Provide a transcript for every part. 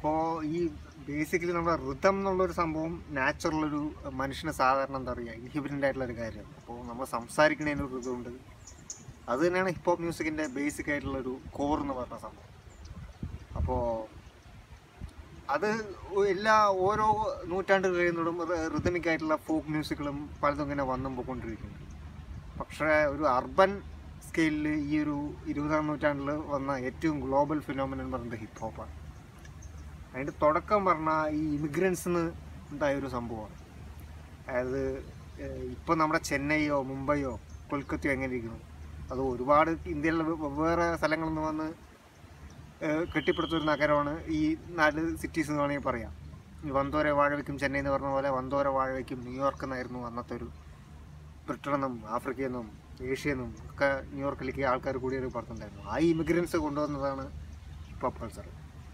അപ്പോൾ ഈ ബേസിക്കലി നമ്മുടെ ഋതം എന്നുള്ളൊരു സംഭവം നാച്ചുറൽ ഒരു മനുഷ്യന് സാധാരണ എന്താ പറയുക ഇൻഹിബിറ്റൻ്റ് ആയിട്ടുള്ള ഒരു കാര്യമാണ് അപ്പോൾ നമ്മൾ സംസാരിക്കുന്നതിന് ഒരു ഋതമുണ്ട് അത് തന്നെയാണ് ഹിപ്പ് ഹോപ്പ് മ്യൂസിക്കിൻ്റെ ബേസിക് ആയിട്ടുള്ള ഒരു കോർ എന്ന് പറഞ്ഞ സംഭവം അപ്പോൾ അത് എല്ലാ ഓരോ നൂറ്റാണ്ട് കഴിയുന്നതും റിതമിക് ആയിട്ടുള്ള ഫോക്ക് മ്യൂസിക്കുകളും പലതും ഇങ്ങനെ വന്നും പോയിക്കൊണ്ടിരിക്കുന്നുണ്ട് പക്ഷേ ഒരു അർബൻ സ്കെയിലിൽ ഈ ഒരു ഇരുപതാം നൂറ്റാണ്ടിൽ വന്ന ഏറ്റവും ഗ്ലോബൽ ഫിനോമിനൻ എന്ന് പറയുന്നത് ഹിപ്പ് ഹോപ്പാണ് അതിൻ്റെ തുടക്കം പറഞ്ഞാൽ ഈ ഇമിഗ്രൻസിന് ഉണ്ടായ ഒരു സംഭവമാണ് അതായത് ഇപ്പം നമ്മുടെ ചെന്നൈയോ മുംബൈയോ കൊൽക്കത്തയോ എങ്ങനെ ഇരിക്കുന്നു അത് ഒരുപാട് ഇന്ത്യയിലെ വെവ്വേറെ സ്ഥലങ്ങളിൽ നിന്ന് വന്ന് ഏഹ് കെട്ടിപ്പടുത്തൊരു നഗരമാണ് ഈ നാല് സിറ്റീസ് എന്ന് വേണമെങ്കിൽ പറയാം ഈ വന്തോര വാഴവയ്ക്കും ചെന്നൈ എന്ന് പറഞ്ഞ പോലെ വന്തോര വാഴവയ്ക്കും ന്യൂയോർക്ക് എന്നായിരുന്നു അന്നത്തെ ഒരു ബ്രിട്ടനിൽ നിന്നും ആഫ്രിക്കയിൽ നിന്നും ഏഷ്യയിൽ നിന്നും ഒക്കെ ന്യൂയോർക്കിലേക്ക് ആൾക്കാർ കൂടിയൊരു പുറത്തുണ്ടായിരുന്നു ആ ഇമിഗ്രൻസ് കൊണ്ടുവന്നതാണ് ഹിപ്പ് കൾച്ചർ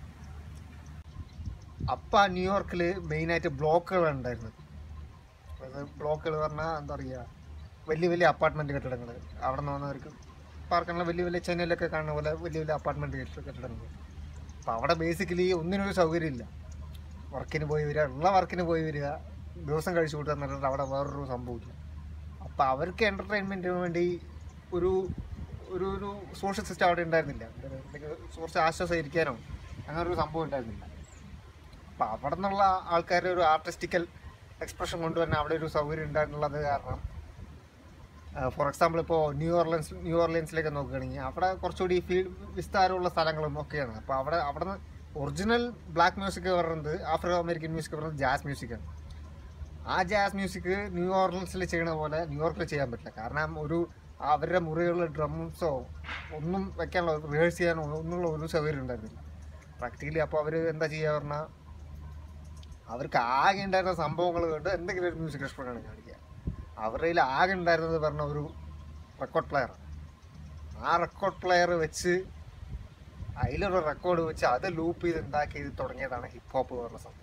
അപ്പം ആ ന്യൂയോർക്കിൽ മെയിനായിട്ട് ബ്ലോക്കുകൾ ഉണ്ടായിരുന്നു അതായത് ബ്ലോക്കുകൾ പറഞ്ഞാൽ എന്താ പറയുക വലിയ വലിയ അപ്പാർട്ട്മെൻറ്റ് കെട്ടിടങ്ങൾ അവിടെ നിന്ന് വന്നവർക്ക് പാർക്കാനുള്ള വലിയ വലിയ ചെന്നൈയിലൊക്കെ കാണുന്ന പോലെ വലിയ വലിയ അപ്പാർട്ട്മെൻറ്റ് കെട്ടിടങ്ങൾ അപ്പോൾ അവിടെ ബേസിക്കലി ഒന്നിനൊരു സൗകര്യമില്ല വർക്കിന് പോയി വരിക ഉള്ള വർക്കിന് പോയി വരിക ദിവസം കഴിച്ചു കൂട്ടുക എന്നിട്ട് അവിടെ വേറൊരു സംഭവമില്ല അപ്പോൾ അവർക്ക് എൻ്റർടൈൻമെൻറ്റിന് വേണ്ടി ഒരു ഒരു ഒരു സോഷ്യൽ സിസ്റ്റം അവിടെ ഉണ്ടായിരുന്നില്ല എന്തെങ്കിലും കുറച്ച് ആശ്വാസം ഇരിക്കാനോ അങ്ങനെ ഒരു സംഭവം ഉണ്ടായിരുന്നില്ല അപ്പോൾ അവിടെ നിന്നുള്ള ആൾക്കാരുടെ ഒരു ആർട്ടിസ്റ്റിക്കൽ എക്സ്പ്രഷൻ കൊണ്ടുവരാൻ അവിടെ ഒരു സൗകര്യം ഉണ്ടായിരുന്നുള്ളത് കാരണം ഫോർ എക്സാമ്പിൾ ഇപ്പോൾ ന്യൂ ഓർലൻസ് ന്യൂ ഓർലൻസിലേക്ക് നോക്കുകയാണെങ്കിൽ അവിടെ കുറച്ചുകൂടി ഫീൽ വിസ്താരമുള്ള സ്ഥലങ്ങളും ഒക്കെയാണ് അപ്പോൾ അവിടെ അവിടെ നിന്ന് ഒറിജിനൽ ബ്ലാക്ക് മ്യൂസിക് പറയുന്നത് ആഫ്രിക്കൻ അമേരിക്കൻ മ്യൂസിക് പറയുന്നത് ജാസ് മ്യൂസിക്കാണ് ആ ജാസ് മ്യൂസിക് ന്യൂ ഓർലൻസിൽ ചെയ്യണ പോലെ ന്യൂയോർക്കിൽ ചെയ്യാൻ പറ്റില്ല കാരണം ഒരു അവരുടെ മുറികളിൽ ഡ്രംസോ ഒന്നും വെക്കാനുള്ള റിഹേഴ്സ് ചെയ്യാനോ ഒന്നുള്ള ഒരു സൗകര്യം ഉണ്ടായിരുന്നില്ല പ്രാക്ടിക്കലി അപ്പോൾ അവർ എന്താ ചെയ്യുക പറഞ്ഞാൽ അവർക്ക് ആകെ ഉണ്ടായിരുന്ന സംഭവങ്ങൾ കൊണ്ട് എന്തെങ്കിലും ഒരു മ്യൂസിക് എക്സ്പെർട്ടാണ് കാണിക്കുക അവരുടെ കയ്യിൽ ആകെ ഉണ്ടായിരുന്നത് പറഞ്ഞ ഒരു റെക്കോർഡ് പ്ലെയർ ആ റെക്കോർഡ് പ്ലെയർ വെച്ച് അതിലൊരു റെക്കോർഡ് വെച്ച് അത് ലൂപ്പ് ചെയ്ത് ഉണ്ടാക്കി ഇത് തുടങ്ങിയതാണ് ഹിപ്പ് ഹോപ്പ് പറഞ്ഞ സംഭവം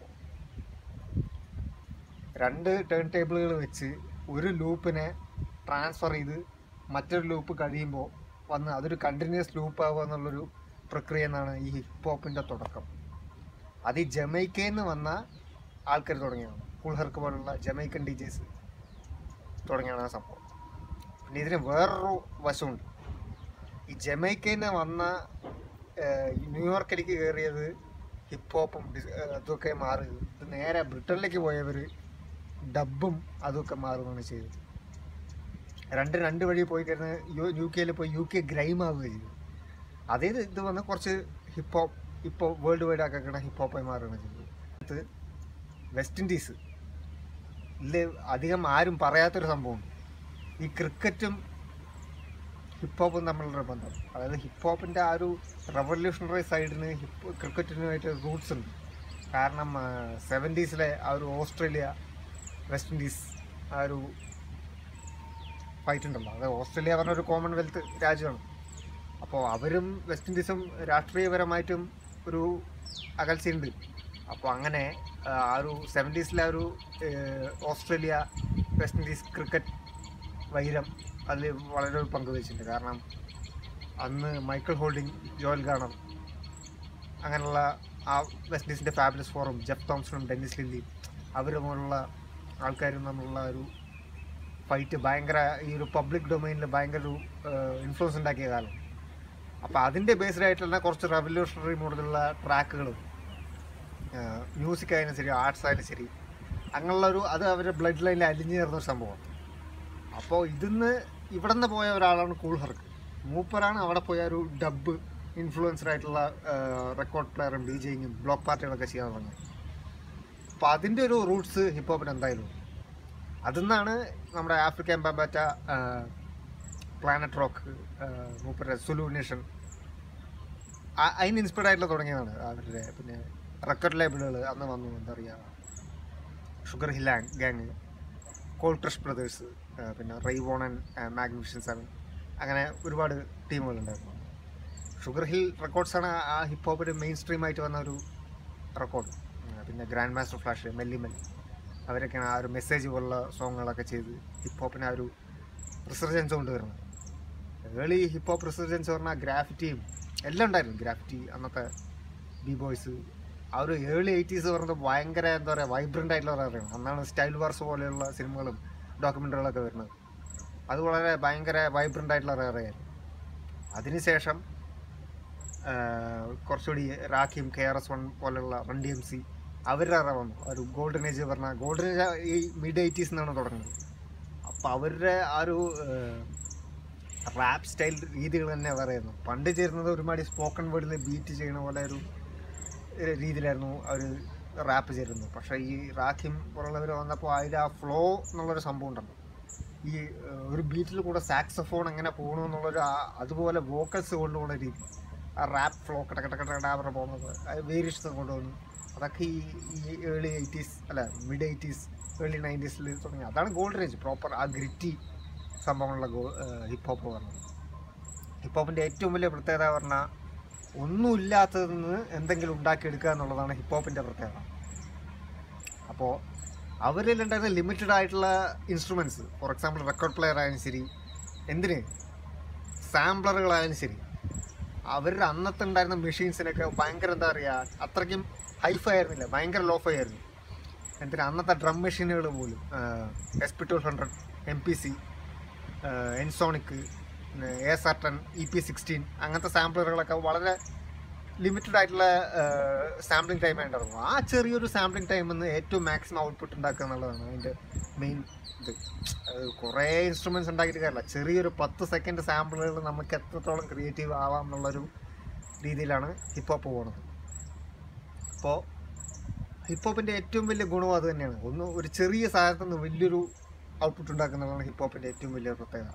രണ്ട് ടേൺ ടേബിളുകൾ വെച്ച് ഒരു ലൂപ്പിനെ ട്രാൻസ്ഫർ ചെയ്ത് മറ്റൊരു ലൂപ്പ് കഴിയുമ്പോൾ വന്ന് അതൊരു കണ്ടിന്യൂസ് ലൂപ്പ് ആവുക എന്നുള്ളൊരു പ്രക്രിയ എന്നാണ് ഈ ഹിപ്പ് ഹോപ്പിൻ്റെ തുടക്കം അത് ഈ ജമൈക്കയിൽ നിന്ന് വന്ന ആൾക്കാർ തുടങ്ങിയതാണ് കുൾഹർക്ക് പോലുള്ള ജമൈക്കൻ ഡി ജെസ് തുടങ്ങിയാണ് ആ സംഭവം പിന്നെ ഇതിന് വേറൊരു വശമുണ്ട് ഈ ജമൈക്കയിൽ നിന്ന് വന്ന ഏഹ്, ന്യൂയോർക്കിലേക്ക് കയറിയത് ഹിപ്പ് ഹോപ്പും ഡിസ്- ഏഹ്, അതൊക്കെ മാറി ഇത് നേരെ ബ്രിട്ടനിലേക്ക് പോയവർ ഡബും അതൊക്കെ മാറുകയാണ് ചെയ്തത് രണ്ട് രണ്ട് വഴി പോയി കഴിഞ്ഞ് യു യു കെയിൽ പോയി യു കെ ഗ്രൈം ആവുകയും ചെയ്തു അതേ ഇത് വന്ന് കുറച്ച് ഹിപ്പ് ഹോപ്പ് ഇപ്പോൾ വേൾഡ് വൈഡ് ആക്കിക്കണ ഹിപ്പ് ഹോപ്പായി മാറുകയാണ് ചെയ്തത് അത് വെസ്റ്റ് ഇൻഡീസ് ഇതിൽ അധികം ആരും പറയാത്തൊരു സംഭവം ഈ ക്രിക്കറ്റും ഹിപ്പ് ഹോപ്പും തമ്മിലുള്ള ബന്ധം അതായത് ഹിപ്പ് ഹോപ്പിൻ്റെ ആ ഒരു റവല്യൂഷണറി സൈഡിന് ഹിപ്പ് ക്രിക്കറ്റിനുമായിട്ട് റൂട്ട്സ് ഉണ്ട് കാരണം സെവൻറ്റീസിലെ ആ ഒരു ഓസ്ട്രേലിയ വെസ്റ്റ് ഇൻഡീസ് ആ ഒരു ഫൈറ്റ് ഉണ്ടല്ലോ അത് ഓസ്ട്രേലിയ പറഞ്ഞ ഒരു കോമൺവെൽത്ത് രാജ്യമാണ് അപ്പോൾ അവരും വെസ്റ്റ് ഇൻഡീസും രാഷ്ട്രീയപരമായിട്ടും ഒരു അകൽച്ചയുണ്ട് അപ്പോൾ അങ്ങനെ ആ ആ ഒരു സെവൻറ്റീസിലെ ഒരു ഏഹ്, ഓസ്ട്രേലിയ വെസ്റ്റ് ഇൻഡീസ് ക്രിക്കറ്റ് വൈരം അതിൽ വളരെ ഒരു പങ്ക് വഹിച്ചിട്ടുണ്ട് കാരണം അന്ന് മൈക്കിൾ ഹോൾഡിംഗ് ജോയൽ ഗാണർ അങ്ങനെയുള്ള ആ വെസ്റ്റ് ഇൻഡീസിൻ്റെ ഫാബുലസ് ഫോറും ജെഫ് തോംസണും ഡെന്നിസ് ലില്ലിയും അവർ പോലുള്ള ആൾക്കാരും തമ്മിലുള്ള ഒരു ഫൈറ്റ് ഭയങ്കര ഈ ഒരു പബ്ലിക് ഡൊമൈനിൽ ഭയങ്കര ഒരു ഇൻഫ്ലുവൻസ് ഉണ്ടാക്കിയ കാലം അപ്പോൾ അതിൻ്റെ ബേസ്ഡ് ആയിട്ടുള്ള കുറച്ച് റെവല്യൂഷണറി മോഡലുള്ള ട്രാക്കുകളും മ്യൂസിക് ആയാലും ശരി ആർട്സ് ആയാലും ശരി അങ്ങനെയുള്ള ഒരു അത് അവരുടെ ബ്ലഡ് ലൈനിൽ അലിഞ്ഞു ചേർന്ന ഒരു സംഭവമാണ് അപ്പോൾ ഇതിന്ന് ഇവിടെ നിന്ന് പോയ ഒരാളാണ് കൂൾ ഹർക്ക് മൂപ്പറാണ് അവിടെ പോയ ഒരു ഡബ് ഇൻഫ്ലുവൻസർ ആയിട്ടുള്ള റെക്കോർഡ് പ്ലെയറും ഡി ജെയിങ്ങും ബ്ലോക്ക് പാർട്ടികളൊക്കെ ചെയ്യാൻ തുടങ്ങിയത് അപ്പോൾ അതിൻ്റെ ഒരു റൂട്ട്സ് ഹിപ്പ് ഹോപ്പിന് എന്തായാലും ഉണ്ട്. അതിന്നാണ് നമ്മുടെ ആഫ്രിക്കൻ ബാബാറ്റ പ്ലാനറ്റ് റോക്ക് മൂപ്പരുടെ സുലൂനേഷൻ അതിന് ഇൻസ്പയർഡ് ആയിട്ടുള്ള തുടങ്ങിയതാണ് അവരുടെ പിന്നെ റെക്കോർഡ് ലേബിളുകൾ അന്ന് വന്നു എന്താ പറയുക Sugar Hill Gang Cold Crush Brothers പിന്നെ റൈവോൺ ആൻഡ് മാഗ്നിഫിഷൻ സെവൻ അങ്ങനെ ഒരുപാട് ടീമുകളുണ്ടായിരുന്നു ഷുഗർ ഹിൽ റെക്കോർഡ്സാണ് ആ ഹിപ്പ് ഹോപ്പിൻ്റെ മെയിൻ സ്ട്രീം ആയിട്ട് വന്ന ഒരു റെക്കോർഡ് പിന്നെ ഗ്രാൻഡ് മാസ്റ്റർ ഫ്ലാഷ് മെല്ലിമെൽ അവരൊക്കെയാണ് ആ ഒരു മെസ്സേജ് പോലുള്ള സോങ്ങുകളൊക്കെ ചെയ്ത് ഹിപ്പ് ഹോപ്പിന് ആ ഒരു റിസർജൻസ് കൊണ്ടുവരുന്നത് ഏളി ഹിപ്പ് ഹോപ്പ് റിസർജൻസ് പറഞ്ഞാൽ ഗ്രാഫിറ്റിയും എല്ലാം ഉണ്ടായിരുന്നു ഗ്രാഫിറ്റി അന്നത്തെ ബി ബോയ്സ് ആ ഒരു ഏർലി എയ്റ്റീസ് പറയുന്നത് ഭയങ്കര എന്താ പറയുക വൈബ്രൻ്റ് ആയിട്ടുള്ള ഒരു അറിയാണ് അന്നാണ് സ്റ്റൈൽ വാർസ് പോലെയുള്ള സിനിമകളും ഡോക്യുമെൻ്ററികളൊക്കെ വരുന്നത് അത് വളരെ ഭയങ്കര വൈബ്രൻ്റ് ആയിട്ടുള്ള ഒരു അറിയായിരുന്നു അതിനുശേഷം ആ, കുറച്ചുകൂടി റാഖിയും കെ ആർ എസ് വൺ പോലെയുള്ള വൺ ഡി എം സി അവരുടെ അറിവ് വന്നു ഒരു ഗോൾഡൻ ഏജ് പറഞ്ഞ ഗോൾഡൻ ഏജ് ഈ മിഡ് എയ്റ്റീസ് നിന്നാണ് തുടങ്ങുന്നത് അപ്പോൾ അവരുടെ ആ ഒരു റാപ്പ് സ്റ്റൈൽ രീതികൾ തന്നെ പറയുന്നു പണ്ട് ചേരുന്നത് ഒരുപാട് സ്പോക്കൺ വേർഡിൽ ബീറ്റ് ചെയ്യണ പോലെ ഒരു ഒരു രീതിയിലായിരുന്നു അവർ റാപ്പ് ചേരുന്നത് പക്ഷേ ഈ റാഖിം പോലുള്ളവർ വന്നപ്പോൾ അതിൽ ആ ഫ്ലോ എന്നുള്ളൊരു സംഭവം ഉണ്ടല്ലോ ഈ ഏഹ്, ഒരു ബീറ്റിൽ കൂടെ സാക്സഫോൺ എങ്ങനെ പോകണം എന്നുള്ളൊരു ആ- അതുപോലെ വോക്കൽസ് കൊണ്ടുപോകുന്ന രീതി ആ റാപ്പ് ഫ്ലോ കട കട കട കട പറഞ്ഞ് പോകുന്നത് അത് വേരിയേഷൻസ് കൊണ്ടുവന്നു അതൊക്കെ ഈ ഈ ഏർലി എയ്റ്റീസ് അല്ല മിഡ് എയ്റ്റീസ് ഏർലി നയൻറ്റീസിൽ തുടങ്ങി അതാണ് ഗോൾഡൻ ഏജ് പ്രോപ്പർ ആ ഗ്രിറ്റി സംഭവമുള്ള ഗോ ഹിപ്പ് ഹോപ്പ് പറഞ്ഞത് ഹിപ്പ് ഹോപ്പിൻ്റെ ഏറ്റവും വലിയ പ്രത്യേകത പറഞ്ഞാൽ ഒന്നുമില്ലാത്തതിൽ നിന്ന് എന്തെങ്കിലും ഉണ്ടാക്കിയെടുക്കുക എന്നുള്ളതാണ് ഹിപ്പ് ഹോപ്പിൻ്റെ പ്രത്യേകത അപ്പോൾ അവരിലുണ്ടായിരുന്ന ലിമിറ്റഡ് ആയിട്ടുള്ള instruments for example record player ആയാലും ശരി എന്തിന് സാമ്പിളറുകളായാലും ശരി അവരുടെ അന്നത്തെ ഉണ്ടായിരുന്ന മെഷീൻസിനൊക്കെ ഭയങ്കര എന്താ പറയുക അത്രയ്ക്കും ഹൈഫൈ ആയിരുന്നില്ല ഭയങ്കര ലോ ഫൈ ആയിരുന്നു എന്തിനാ അന്നത്തെ ഡ്രം മെഷീനുകൾ പോലും S P two hundred M P C Ensoniq S R ten E P sixteen അങ്ങനത്തെ സാമ്പിളുകളൊക്കെ വളരെ ലിമിറ്റഡ് ആയിട്ടുള്ള സാമ്പിളിംഗ് ടൈം ഉണ്ടായിരുന്നു ആ ചെറിയൊരു സാമ്പിളിംഗ് ടൈമിൽ നിന്ന് ഏറ്റവും മാക്സിമം ഔട്ട്പുട്ട് ഉണ്ടാക്കുക എന്നുള്ളതാണ് അതിൻ്റെ മെയിൻ ഇത് അത് കുറേ ഇൻസ്ട്രുമെൻറ്റ്സ് ഉണ്ടാക്കിയിട്ട് കാര്യമില്ല ചെറിയൊരു പത്ത് സെക്കൻഡ് സാമ്പിളുകൾ നമുക്ക് എത്രത്തോളം ക്രിയേറ്റീവ് ആവാം എന്നുള്ളൊരു രീതിയിലാണ് ഹിപ്പ് ഹോപ്പ് പോകുന്നത് അപ്പോൾ ഹിപ്പ് ഹോപ്പിൻ്റെ ഏറ്റവും വലിയ ഗുണം അത് തന്നെയാണ് ഒന്ന് ഒരു ചെറിയ സാധനത്തിൽ നിന്ന് വലിയൊരു ഔട്ട്പുട്ട് ഉണ്ടാക്കുന്നതാണ് ഹിപ്പ് ഹോപ്പിൻ്റെ ഏറ്റവും വലിയ പ്രത്യേകത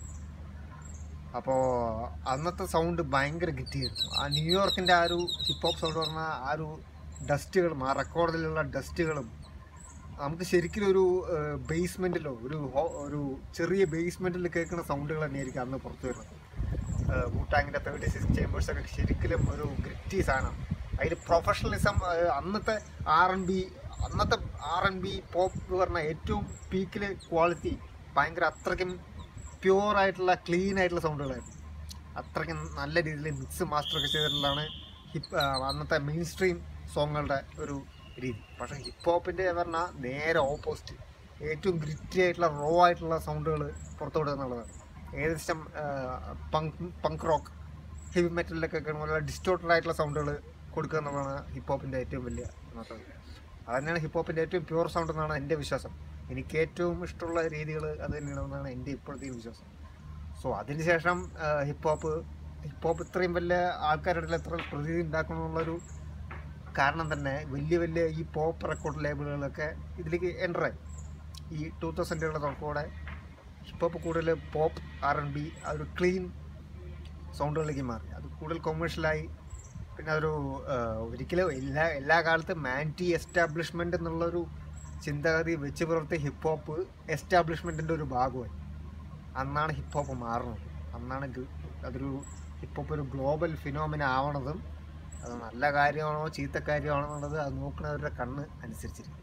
അപ്പോൾ അന്നത്തെ സൗണ്ട് ഭയങ്കര ഗിറ്റിയായിരുന്നു ആ ന്യൂയോർക്കിൻ്റെ ആ ഒരു ഹിപ്പ് ഹോപ്പ് സൗണ്ട് പറഞ്ഞാൽ ആ ഒരു ഡസ്റ്റുകളും ആ റെക്കോർഡിലുള്ള ഡസ്റ്റുകളും നമുക്ക് ശരിക്കും ഒരു ബേസ്മെൻറ്റിലോ ഒരു ഹോ- ഒരു ചെറിയ ബേസ്മെൻറ്റിൽ കേൾക്കുന്ന സൗണ്ടുകൾ തന്നെയായിരിക്കും അന്ന് പുറത്തു വരുന്നത് ബൂട്ടാങ്ങിൻ്റെ തേർട്ടി സിക്സ് ചേമ്പേഴ്സൊക്കെ ശരിക്കും ഒരു ഗ്രിറ്റി സാധനം അതിൽ പ്രൊഫഷണലിസം അന്നത്തെ ആർ എൻ ബി അന്നത്തെ ആർ എൻ ബി പോപ്പ് എന്ന് പറഞ്ഞാൽ ഏറ്റവും പീക്കിൽ ക്വാളിറ്റി ഭയങ്കര അത്രയ്ക്കും പ്യുവർ ആയിട്ടുള്ള ക്ലീൻ ആയിട്ടുള്ള സൗണ്ടുകളായിരുന്നു അത്രയ്ക്കും നല്ല രീതിയിൽ മിക്സ് മാസ്റ്റർ ഒക്കെ ചെയ്തിട്ടുള്ളതാണ് ഹിപ്പ് അന്നത്തെ മെയിൻ സ്ട്രീം സോങ്ങുകളുടെ ഒരു രീതി പക്ഷേ ഹിപ്പ് ഹോപ്പിൻ്റെ പറഞ്ഞാൽ നേരെ ഓപ്പോസിറ്റ് ഏറ്റവും ഗ്രിറ്റി ആയിട്ടുള്ള റോ ആയിട്ടുള്ള സൗണ്ടുകൾ പുറത്തുവിടുക എന്നുള്ളതാണ് ഏകദേശം പങ്ക് പങ്ക് റോക്ക് ഹെവി മെറ്റലിലൊക്കെ കേൾക്കുമ്പോൾ ഡിസ്റ്റോർട്ടഡ് ആയിട്ടുള്ള സൗണ്ടുകൾ കൊടുക്കുക എന്നുള്ളതാണ് ഹിപ്പ് ഹോപ്പിൻ്റെ ഏറ്റവും വലിയ നേട്ടം അത് തന്നെയാണ് ഹിപ്പ് ഹോപ്പിൻ്റെ ഏറ്റവും പ്യുവർ സൗണ്ട് എന്നാണ് എൻ്റെ വിശ്വാസം എനിക്ക് ഏറ്റവും ഇഷ്ടമുള്ള രീതികൾ അത് തന്നെയാണെന്നാണ് എൻ്റെ ഇപ്പോഴത്തെ വിശ്വാസം സോ അതിനുശേഷം ഹിപ്പ് ഹോപ്പ് ഹിപ്പ് ഹോപ്പ് ഇത്രയും വലിയ ആൾക്കാരുടെ ഇടയിൽ എത്ര പ്രതീതി ഉണ്ടാക്കണമെന്നുള്ളൊരു കാരണം തന്നെ വലിയ വലിയ ഈ പോപ്പ് റെക്കോർഡ് ലേബിളുകളൊക്കെ ഇതിലേക്ക് എൻ്ററായി ഈ ടൂ തൗസൻഡുകളുടെ തുടക്കോടെ ഹിപ്പ് ഹോപ്പ് കൂടുതൽ പോപ്പ് ആർ എൻ ബി ആ ഒരു ക്ലീൻ സൗണ്ടുകളിലേക്ക് മാറി അത് കൂടുതൽ കൊമേഴ്ഷ്യലായി പിന്നെ അതൊരു ആഹ്, ഒരിക്കലും എല്ലാ എല്ലാ കാലത്തും മാൻറ്റി എസ്റ്റാബ്ലിഷ്മെൻ്റ് എന്നുള്ളൊരു ചിന്താഗതി വെച്ച് പുലർത്തിയ ഹിപ്പ് ഹോപ്പ് എസ്റ്റാബ്ലിഷ്മെൻറ്റിൻ്റെ ഒരു ഭാഗമായി അന്നാണ് ഹിപ്പ് ഹോപ്പ് മാറുന്നത് അന്നാണ് ഗ്- അതൊരു ഹിപ്പ് ഹോപ്പ് ഒരു ഗ്ലോബൽ ഫിനോമിന ആവണതും അത് നല്ല കാര്യമാണോ ചീത്ത കാര്യമാണോ എന്നുള്ളത് അത് നോക്കുന്നവരുടെ കണ്ണ് അനുസരിച്ചിരിക്കും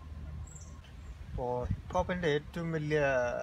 ഇപ്പോൾ ഹിപ്പ് ഹോപ്പിൻ്റെ ഏറ്റവും വലിയ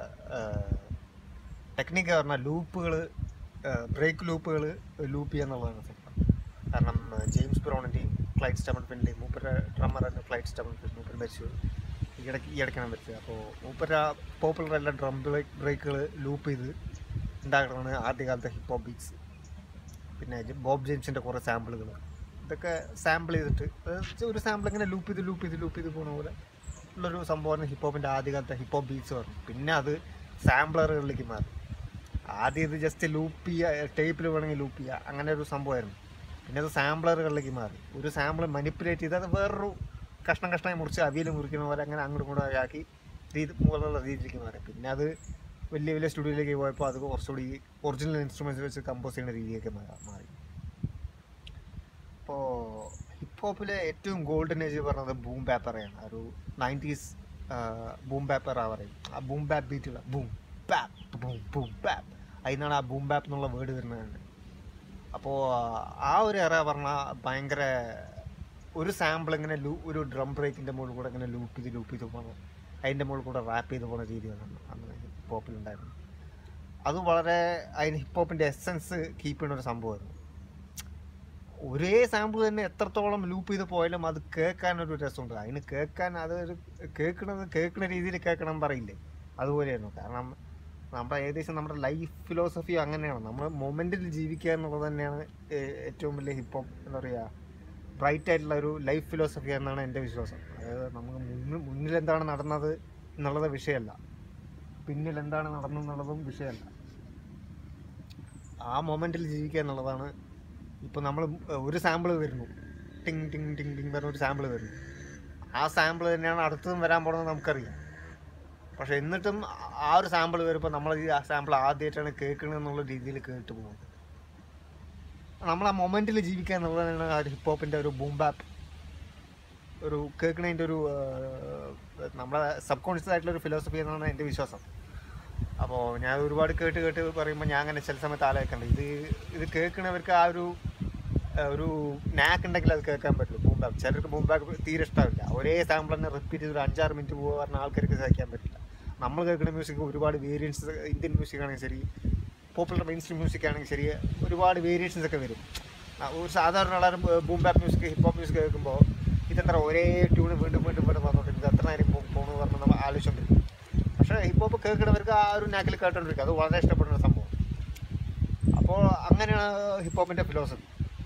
ടെക്നിക്ക് പറഞ്ഞാൽ ലൂപ്പുകൾ ബ്രേക്ക് ലൂപ്പുകൾ ലൂപ്പ് ചെയ്യുക എന്നുള്ളതാണ് സത്യം കാരണം ആ, ജെയിംസ് ബ്രൗണിൻ്റെയും ക്ലൈഡ് സ്റ്റമൺഫിൻ്റെയും മൂപ്പര ഡ്രമ്മറായിരുന്നു ക്ലൈഡ് സ്റ്റമൺഫിൻ മൂപ്പർ മരിച്ചു ഈ ഇടയ്ക്ക് ഈ ഇടയ്ക്കാണ് മരിച്ചത് അപ്പോൾ മൂപ്പര പോപ്പുലർ ആയിട്ടുള്ള ഡ്രം ബ്രേക്ക് ബ്രേക്കുകൾ ലൂപ്പ് ചെയ്ത് ഉണ്ടാക്കണമാണ് ആദ്യകാലത്തെ ഹിപ്പ് ഹോപ്പ് ബീറ്റ്സ് പിന്നെ ജെ- ബോബ് ജെയിംസിൻ്റെ കുറേ സാമ്പിളുകൾ ഇതൊക്കെ സാമ്പിൾ ചെയ്തിട്ട് അത് ഒരു സാമ്പിൾ ഇങ്ങനെ ലൂപ്പ് ചെയ്ത് ലൂപ്പ് ചെയ്ത് ലൂപ്പ് ചെയ്ത് പോകുന്ന പോലെ ഉള്ളൊരു സംഭവമാണ് ഹിപ്പ് ഹോപ്പിൻ്റെ ആദ്യകാലത്തെ ഹിപ്പ് ഹോപ്പ് ബീറ്റ്സ് പറഞ്ഞു പിന്നെ അത് സാമ്പിളറുകളിലേക്ക് മാറി ആദ്യം ഇത് ജസ്റ്റ് ലൂപ്പ് ചെയ്യുക ടേപ്പിൽ വേണമെങ്കിൽ ലൂപ്പ് ചെയ്യുക അങ്ങനെ ഒരു സംഭവമായിരുന്നു പിന്നെ അത് സാമ്പിളറുകളിലേക്ക് മാറി ഒരു സാമ്പിൾ മനിപ്പുലേറ്റ് ചെയ്ത് അത് വേറൊരു കഷ്ണം കഷ്ണമായി മുറിച്ച് അവിയൽ മുറിക്കുന്ന പോലെ അങ്ങനെ അങ്ങോട്ടും ഇങ്ങോട്ടും ആക്കി രീതി പോലുള്ള രീതിയിലേക്ക് മാറി പിന്നെ അത് വലിയ വലിയ സ്റ്റുഡിയോയിലേക്ക് പോയപ്പോൾ അത് കുറച്ചുകൂടി ഒറിജിനൽ ഇൻസ്ട്രുമെൻറ്റ്സ് വെച്ച് കമ്പോസ് ചെയ്യുന്ന രീതിയൊക്കെ മാ- മാറി ഇപ്പോൾ ഹിപ്പ് ഹോപ്പിലെ ഏറ്റവും ഗോൾഡൻ ഏജ് പറഞ്ഞത് ബൂം ബാപ്പറയാണ് ആ ഒരു നയൻറ്റീസ് ബൂം ബാപ്പർ ആ പറയും ആ ബൂം ബാപ്പ് ബീറ്റുള്ള boom bap boom boom bap അതിനാണ് ആ ബൂം ബാപ്പ് എന്നുള്ള വേർഡ് വരുന്നത് അപ്പോൾ ആ ഒരു എറ പറഞ്ഞാൽ ഭയങ്കര ഒരു സാമ്പിൾ ഇങ്ങനെ ലൂ ഒരു ഡ്രം ബ്രേക്കിൻ്റെ മുകളിൽ കൂടെ ഇങ്ങനെ ലൂപ്പ് ചെയ്ത് ലൂപ്പ് ചെയ്ത് പോകണം അതിൻ്റെ മുകളിൽ കൂടെ റാപ്പ് ചെയ്ത് പോകുന്ന രീതിയാണ് അന്ന് ഹിപ്പ് ഹോപ്പിലുണ്ടായിരുന്നത് അത് വളരെ അതിന് ഹിപ്പ് ഹോപ്പിൻ്റെ എസൻസ് കീപ്പ് ചെയ്യുന്ന ഒരു സംഭവമായിരുന്നു ഒരേ സാമ്പിൾ തന്നെ എത്രത്തോളം ലൂപ്പ് ചെയ്ത് പോയാലും അത് കേൾക്കാൻ ഒരു രസമുണ്ട് അതിന് കേൾക്കാൻ അത് ഒരു കേൾക്കണത് കേൾക്കുന്ന രീതിയിൽ കേൾക്കണം പറയില്ലേ അതുപോലെയായിരുന്നു കാരണം നമ്മുടെ ഏകദേശം നമ്മുടെ ലൈഫ് ഫിലോസഫി അങ്ങനെയാണ് നമ്മൾ മൊമെൻറ്റിൽ ജീവിക്കുക എന്നുള്ളത് തന്നെയാണ് ഏ- ഏറ്റവും വലിയ ഹിപ്പോപ്പ് എന്താ പറയുക ബ്രൈറ്റ് ആയിട്ടുള്ള ഒരു ലൈഫ് ഫിലോസഫി എന്നാണ് എൻ്റെ വിശ്വാസം അതായത് നമുക്ക് മുന്നിൽ മുന്നിൽ എന്താണ് നടന്നത് എന്നുള്ളത് വിഷയമല്ല പിന്നിൽ എന്താണ് നടന്നെന്നുള്ളതും വിഷയമല്ല ആ മൊമെൻറ്റിൽ ജീവിക്കുക എന്നുള്ളതാണ് ഇപ്പോൾ നമ്മൾ ഒരു സാമ്പിൾ വരുന്നു ടിങ് ടിങ് ടിങ് ടിങ് പറഞ്ഞ ഒരു സാമ്പിൾ വരുന്നു ആ സാമ്പിൾ തന്നെയാണ് അടുത്തതും വരാൻ പോണത് നമുക്കറിയാം പക്ഷെ എന്നിട്ടും ആ ഒരു സാമ്പിൾ വരുമ്പോൾ നമ്മൾ ഈ ആ സാമ്പിൾ ആദ്യമായിട്ടാണ് കേൾക്കുന്നത് എന്നുള്ള രീതിയിൽ കേട്ട് പോകുന്നത് നമ്മൾ ആ മൊമെൻറ്റിൽ ജീവിക്കുക എന്നുള്ളതാണ് ആ ഒരു ഹിപ്പ് ഹോപ്പിൻ്റെ ഒരു ബൂം ബാപ്പ് ഒരു കേൾക്കണതിൻ്റെ ഒരു ആ, നമ്മുടെ സബ് കോൺഷ്യസ് ആയിട്ടുള്ള ഒരു ഫിലോസഫി എന്നാണ് എൻ്റെ വിശ്വാസം അപ്പോൾ ഞാൻ ഒരുപാട് കേട്ട് കേട്ട് പറയുമ്പോൾ ഞാൻ അങ്ങനെ ചില സമയത്ത് ആലോചിക്കണ്ട ഇത് ഇത് കേൾക്കണവർക്ക് ആ ഒരു ആ, ഒരു നാക്ക് ഉണ്ടെങ്കിൽ അത് കേൾക്കാൻ പറ്റുള്ളൂ ബൂം ബാക്ക് ചിലർക്ക് ബൂം ബാക്ക് തീരെ ഇഷ്ടമില്ല ഒരേ സാമ്പിൾ തന്നെ റിപ്പീറ്റ് ചെയ്ത് ഒരു അഞ്ചാറ് മിനിറ്റ് പോകുക പറഞ്ഞ ആൾക്കാർക്ക് സഹിക്കാൻ പറ്റില്ല നമ്മൾ കേൾക്കുന്ന മ്യൂസിക് ഒരുപാട് വേരിയൻസ് ഇന്ത്യൻ മ്യൂസിക് ആണെങ്കിൽ ശരി പോപ്പുലർ മെയിൻ സ്ട്രീം മ്യൂസിക് ആണെങ്കിൽ ശരി ഒരുപാട് വേരിയേഷൻസ് ഒക്കെ വരും ആ, ഒരു സാധാരണ ആളാണ് boom bap music hip hop music കേൾക്കുമ്പോൾ ഇതെത്ര ഒരേ ട്യൂൺ വീണ്ടും വീണ്ടും വീണ്ടും വന്നോണ്ടിരിക്കും ഇത് എത്ര നേരം പോകുന്നു പറഞ്ഞ് നമ്മൾ ആലോചിച്ചുകൊണ്ടിരിക്കും പക്ഷേ ഹിപ്പ് ഹോപ്പ് കേൾക്കുന്നവർക്ക് ആ ഒരു നാക്കിൽ കേട്ടോണ്ടിരിക്കും അത് വളരെ ഇഷ്ടപ്പെടുന്ന സംഭവം അപ്പോൾ അങ്ങനെയാണ് ഹിപ്പ് ഹോപ്പിൻ്റെ ഫിലോസഫി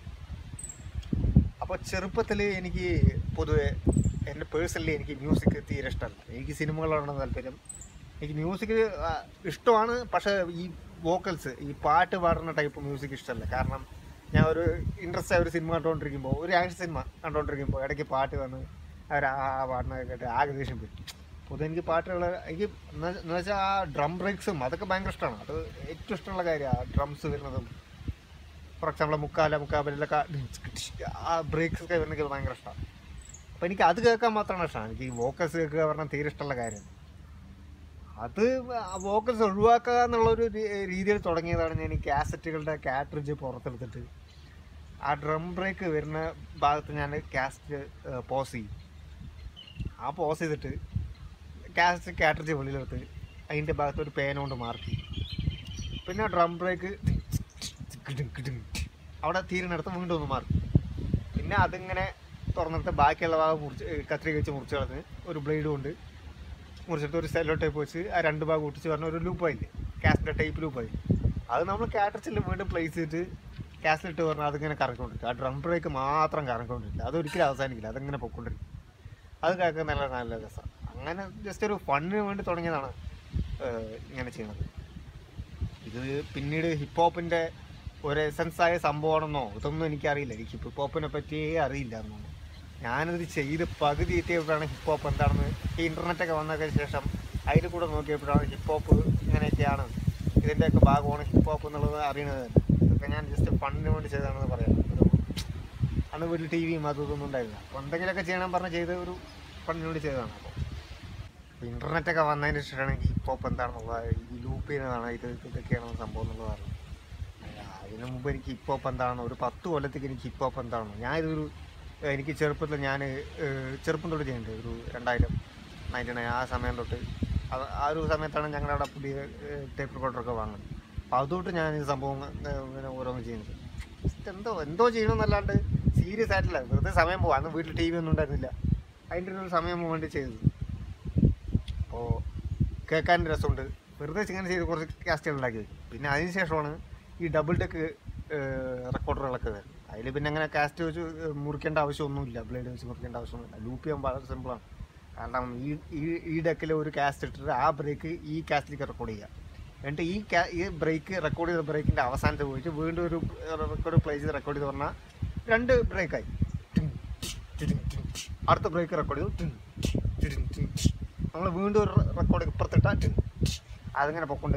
അപ്പോൾ ചെറുപ്പത്തിൽ എനിക്ക് പൊതുവെ എൻ്റെ പേഴ്സണലി എനിക്ക് മ്യൂസിക് തീരെ ഇഷ്ടമല്ല എനിക്ക് സിനിമകളോടാണ് താല്പര്യം എനിക്ക് മ്യൂസിക് ഇഷ്ടമാണ് പക്ഷേ ഈ വോക്കൽസ് ഈ പാട്ട് പാടുന്ന ടൈപ്പ് മ്യൂസിക് ഇഷ്ടമല്ല കാരണം ഞാൻ ഒരു ഇൻട്രസ്റ്റ് ആയ ഒരു സിനിമ കണ്ടുകൊണ്ടിരിക്കുമ്പോൾ ഒരു ആക്ഷൻ സിനിമ കണ്ടുകൊണ്ടിരിക്കുമ്പോൾ ഇടയ്ക്ക് പാട്ട് വന്ന് അവർ ആ പാടുന്ന കേട്ട് ആകെ ദേഷ്യം വരും പൊതുവെ എനിക്ക് പാട്ടുകൾ എനിക്ക് എന്ന് വെച്ചാൽ ആ ഡ്രം ബ്രേക്സും അതൊക്കെ ഭയങ്കര ഇഷ്ടമാണ് അത് ഏറ്റവും ഇഷ്ടമുള്ള കാര്യമാണ് ഡ്രംസ് വരുന്നതും ഫോർ എക്സാമ്പിൾ മുക്കാല മുക്കാബലിലൊക്കെ ആ ബ്രേക്സ് ഒക്കെ വരുന്നെങ്കിൽ ഭയങ്കര ഇഷ്ടമാണ് അപ്പോൾ എനിക്ക് അത് കേൾക്കാൻ മാത്രമാണ് ഇഷ്ടം എനിക്ക് ഈ വോക്കൽസ് കേൾക്കുക പറഞ്ഞാൽ തീരെ ഇഷ്ടമുള്ള കാര്യമാണ് അത് വോക്കൽസ് ഒഴിവാക്കുക എന്നുള്ളൊരു രീ- രീതിയിൽ തുടങ്ങിയതാണ് ഞാൻ ഈ കാസറ്റുകളുടെ കാട്രിഡ്ജ് പുറത്തെടുത്തിട്ട് ആ ഡ്രം ബ്രേക്ക് വരുന്ന ഭാഗത്ത് ഞാൻ കാസറ്റ് പോസ് ചെയ്യും ആ പോസ് ചെയ്തിട്ട് കാസറ്റ് കാട്രിഡ്ജ് വെളിയിലെടുത്ത് അതിൻ്റെ ഭാഗത്ത് ഒരു പേന കൊണ്ട് മാർക്ക് ചെയ്യും പിന്നെ ഡ്രം ബ്രേക്ക് അവിടെ തീരുന്നിടത്ത് വീണ്ടും ഒന്ന് മാർക്ക് പിന്നെ അതിങ്ങനെ തുറന്നിട്ട് ബാക്കിയുള്ള ഭാഗം മുറിച്ച് ഏ, കത്രിക വെച്ച് മുറിച്ച് കളഞ്ഞ് ഒരു ബ്ലേഡ് കൊണ്ട് മുറിച്ചിട്ട് ഒരു സെല്ലോ ടൈപ്പ് വെച്ച് ആ രണ്ട് ഭാഗം ഒട്ടിച്ച് പറഞ്ഞ ഒരു ലൂപ്പായില്ലേ കാസിൻ്റെ ടൈപ്പ് ലൂപ്പായി അത് നമ്മൾ കാറ്റർച്ചിൽ വീണ്ടും പ്ലേസ് ചെയ്തിട്ട് കാസിലിട്ട് പറഞ്ഞാൽ അതിങ്ങനെ കറങ്ങിക്കൊണ്ടിരിക്കും ആ ഡ്രം ബ്രേക്ക് മാത്രം കറങ്ങിക്കൊണ്ടിരിക്കും അത് ഒരിക്കലും അവസാനിക്കില്ല അതിങ്ങനെ പൊയ്ക്കൊണ്ടിരിക്കും അത് കേൾക്കാൻ നല്ല നല്ല രസമാണ് അങ്ങനെ ജസ്റ്റ് ഒരു ഫണ്ണിന് വേണ്ടി തുടങ്ങിയതാണ് ഏഹ്, ഇങ്ങനെ ചെയ്യുന്നത് ഇത് പിന്നീട് ഹിപ്പ് ഹോപ്പിൻ്റെ ഒരു എസൻസ് ആയ സംഭവമാണെന്നോ ഇതൊന്നും എനിക്കറിയില്ല എനിക്ക് ഹിപ്പ് ഹോപ്പിനെ പറ്റിയേ അറിയില്ല എന്നൊന്നും ഞാനിത് ചെയ്ത് പകുതി എത്തിയപ്പോഴാണ് ഹിപ്പ് ഹോപ്പ് എന്താണെന്ന് ഈ ഇൻ്റർനെറ്റൊക്കെ വന്നതിന് ശേഷം അതിൽ കൂടെ നോക്കിയപ്പോഴാണ് ഹിപ്പ് ഹോപ്പ് ഇങ്ങനെയൊക്കെയാണ് ഇതിൻ്റെയൊക്കെ ഭാഗമാണ് ഹിപ്പ് ഹോപ്പ് എന്നുള്ളത് അറിയണത് തന്നെ ഇതൊക്കെ ഞാൻ ജസ്റ്റ് ഫണ്ടിന് വേണ്ടി ചെയ്തതാണെന്ന് പറയാം ഒരു അന്ന് വീട്ടിൽ ടി വിയും അതും ഇതൊന്നും ഉണ്ടായില്ല അപ്പോൾ എന്തെങ്കിലുമൊക്കെ ചെയ്യണം പറഞ്ഞ് ചെയ്ത ഒരു ഫണ്ടിന് വേണ്ടി ചെയ്തതാണ് അപ്പോൾ അപ്പോൾ ഇൻ്റർനെറ്റൊക്കെ വന്നതിന് ശേഷമാണ് എനിക്ക് ഹിപ്പ് ഹോപ്പ് എന്താണെന്നുള്ളത് ഈ ലൂപ്പ് ചെയ്യുന്നതാണ് ഇത് ഇതൊക്കെയാണ് സംഭവം എന്നുള്ളത് അറിഞ്ഞത് അല്ല, അതിന് മുമ്പ് എനിക്ക് ഹിപ്പ് ഹോപ്പ് എന്താണ് ഒരു പത്ത് കൊല്ലത്തേക്ക് എനിക്ക് ഹിപ്പ് ഹോപ്പ് എന്താണ് ഞാൻ ഇതൊരു ഏഹ്, എനിക്ക് ചെറുപ്പത്തിൽ ഞാൻ ചെറുപ്പം തൊട്ട് ചെയ്യുന്നുണ്ട് ഒരു രണ്ടായിരം നയൻറ്റി നയൻ ആ സമയം തൊട്ട് അത് ആ ഒരു സമയത്താണ് ഞങ്ങളുടെ അവിടെ പുതിയ ടേപ്പ് റെക്കോർഡറൊക്കെ വാങ്ങുന്നത് അപ്പോൾ അതുതൊട്ട് ഞാൻ ഈ സംഭവം ഏഹ്, ഇങ്ങനെ ഓരോന്ന് ചെയ്യുന്നത് Just എന്തോ എന്തോ ചെയ്യണമെന്നല്ലാണ്ട് സീരിയസ് ആയിട്ടില്ല വെറുതെ സമയം പോവാം അന്ന് വീട്ടിൽ ടി വി ഒന്നും ഉണ്ടായിരുന്നില്ല അതിൻ്റെ ഒരു സമയം വേണ്ടി ചെയ്തത് അപ്പോൾ കേൾക്കാൻ രസമുണ്ട് വെറുതെ ഇങ്ങനെ ചെയ്ത് കുറച്ച് കാസ്റ്റുകൾ ഉണ്ടാക്കി വെക്കും പിന്നെ അതിന് ശേഷമാണ് ഈ ഡബിൾ ഡെക്ക് റെക്കോർഡറുകളൊക്കെ വരുന്നത് അതിൽ പിന്നെ അങ്ങനെ കാസ്റ്റ് വെച്ച് ഏഹ്, മുറിക്കേണ്ട ആവശ്യമൊന്നുമില്ല ബ്ലേഡ് വെച്ച് മുറിക്കേണ്ട ആവശ്യമൊന്നുമില്ല ലൂപ്പ് ചെയ്യാൻ വളരെ സിമ്പിളാണ് കാരണം ഈ ഈ ഈ ഡെക്കിൽ ഒരു കാസ്റ്റ് ഇട്ടിട്ട് ആ ബ്രേക്ക് ഈ കാസ്റ്റിലേക്ക് റെക്കോർഡ് ചെയ്യുക എന്നിട്ട് ഈ കാ ഈ ബ്രേക്ക് റെക്കോർഡ് ചെയ്ത ബ്രേക്കിൻ്റെ അവസാനത്ത് പോയിട്ട് വീണ്ടും ഒരു റെക്കോർഡ് പ്ലേ ചെയ്ത് റെക്കോർഡ് ചെയ്ത് പറഞ്ഞാൽ രണ്ട് ബ്രേക്കായി അടുത്ത ബ്രേക്ക് റെക്കോർഡ് ചെയ്തു നമ്മൾ വീണ്ടും ഒരു റെക്കോർഡ് ഇപ്പുറത്തിട്ടാ അതിങ്ങനെ പൊക്കൊണ്ടേ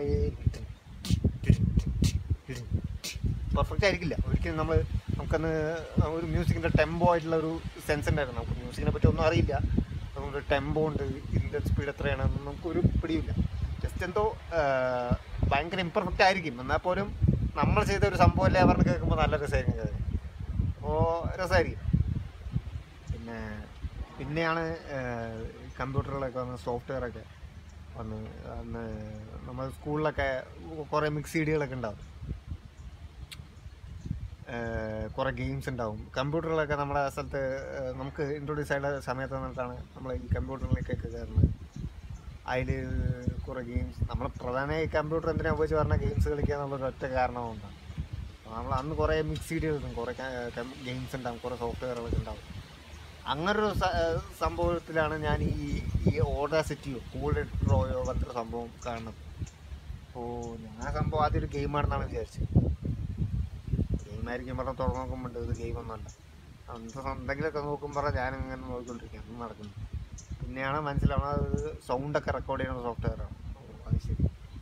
പെർഫെക്റ്റ് ആയിരിക്കില്ല ഒരിക്കലും നമ്മൾ നമുക്കന്ന് ഒരു മ്യൂസിക്കിൻ്റെ ടെമ്പോ ആയിട്ടുള്ള ഒരു സെൻസ് ഉണ്ടായിരുന്നു നമുക്ക് മ്യൂസിക്കിനെ പറ്റി ഒന്നും അറിയില്ല നമുക്ക് ടെമ്പോ ഉണ്ട് ഇതിൻ്റെ സ്പീഡ് എത്രയാണെന്ന് നമുക്കൊരു പിടിയില്ല ജസ്റ്റ് എന്തോ ആ, ഭയങ്കര ഇംപെർഫെക്റ്റ് ആയിരിക്കും എന്നാൽ പോലും നമ്മൾ ചെയ്ത ഒരു സംഭവമല്ലേ പറഞ്ഞ് കേൾക്കുമ്പോൾ നല്ല രസമായിരിക്കും അത് അപ്പോൾ രസമായിരിക്കും പിന്നെ പിന്നെയാണ് കമ്പ്യൂട്ടറുകളൊക്കെ വന്ന് സോഫ്റ്റ്വെയറൊക്കെ വന്ന് അന്ന് നമ്മൾ സ്കൂളിലൊക്കെ കുറേ മിക്സ് സീഡികളൊക്കെ ഉണ്ടാവും കുറേ ഗെയിംസ് ഉണ്ടാവും കമ്പ്യൂട്ടറുകളൊക്കെ നമ്മുടെ സ്ഥലത്ത് ഏഹ്, നമുക്ക് ഇൻട്രൊഡ്യൂസ് ആയ സമയത്ത് വന്നിട്ടാണ് നമ്മൾ ഈ കമ്പ്യൂട്ടറിലേക്കൊക്കെ കയറുന്നത് അതിൽ കുറേ ഗെയിംസ് നമ്മൾ പ്രധാന ഈ കമ്പ്യൂട്ടർ എന്തിനാ ഉപയോഗിച്ച് പറഞ്ഞാൽ ഗെയിംസ് കളിക്കുക എന്നുള്ളൊരു ഒറ്റ കാരണമുണ്ടാണ് നമ്മൾ അന്ന് കുറേ മിക്സ് ചെയ്ത് എഴുതും കുറേ ഗെയിംസ് ഉണ്ടാവും കുറേ സോഫ്റ്റ്വെയറുകളൊക്കെ ഉണ്ടാവും അങ്ങനൊരു സ- ഏഹ് സംഭവത്തിലാണ് ഞാൻ ഈ ഈ ഓഡാസിറ്റിയോ കൂൾ ഡ്രോയോ പോലത്തെ ഒരു സംഭവം കാണുന്നത് അപ്പോൾ ഞാൻ ആ സംഭവം ആദ്യം ഒരു ഗെയിമാണെന്നാണ് വിചാരിച്ചത് ഗെയിമായിരിക്കും പറഞ്ഞാൽ തുറന്നു നോക്കുമ്പോൾ ഇത് ഗെയിമൊന്നുമല്ല അന്ന് എന്തെങ്കിലുമൊക്കെ നോക്കുമ്പോൾ ഞാൻ ഇങ്ങനെ നോക്കിക്കൊണ്ടിരിക്കുക ഒന്നും നടക്കുന്നു പിന്നെയാണ് മനസ്സിലാവുന്നത് അത് സൗണ്ടൊക്കെ റെക്കോർഡ് ചെയ്യുന്ന സോഫ്റ്റ്വെയറാണ് അത് ശരി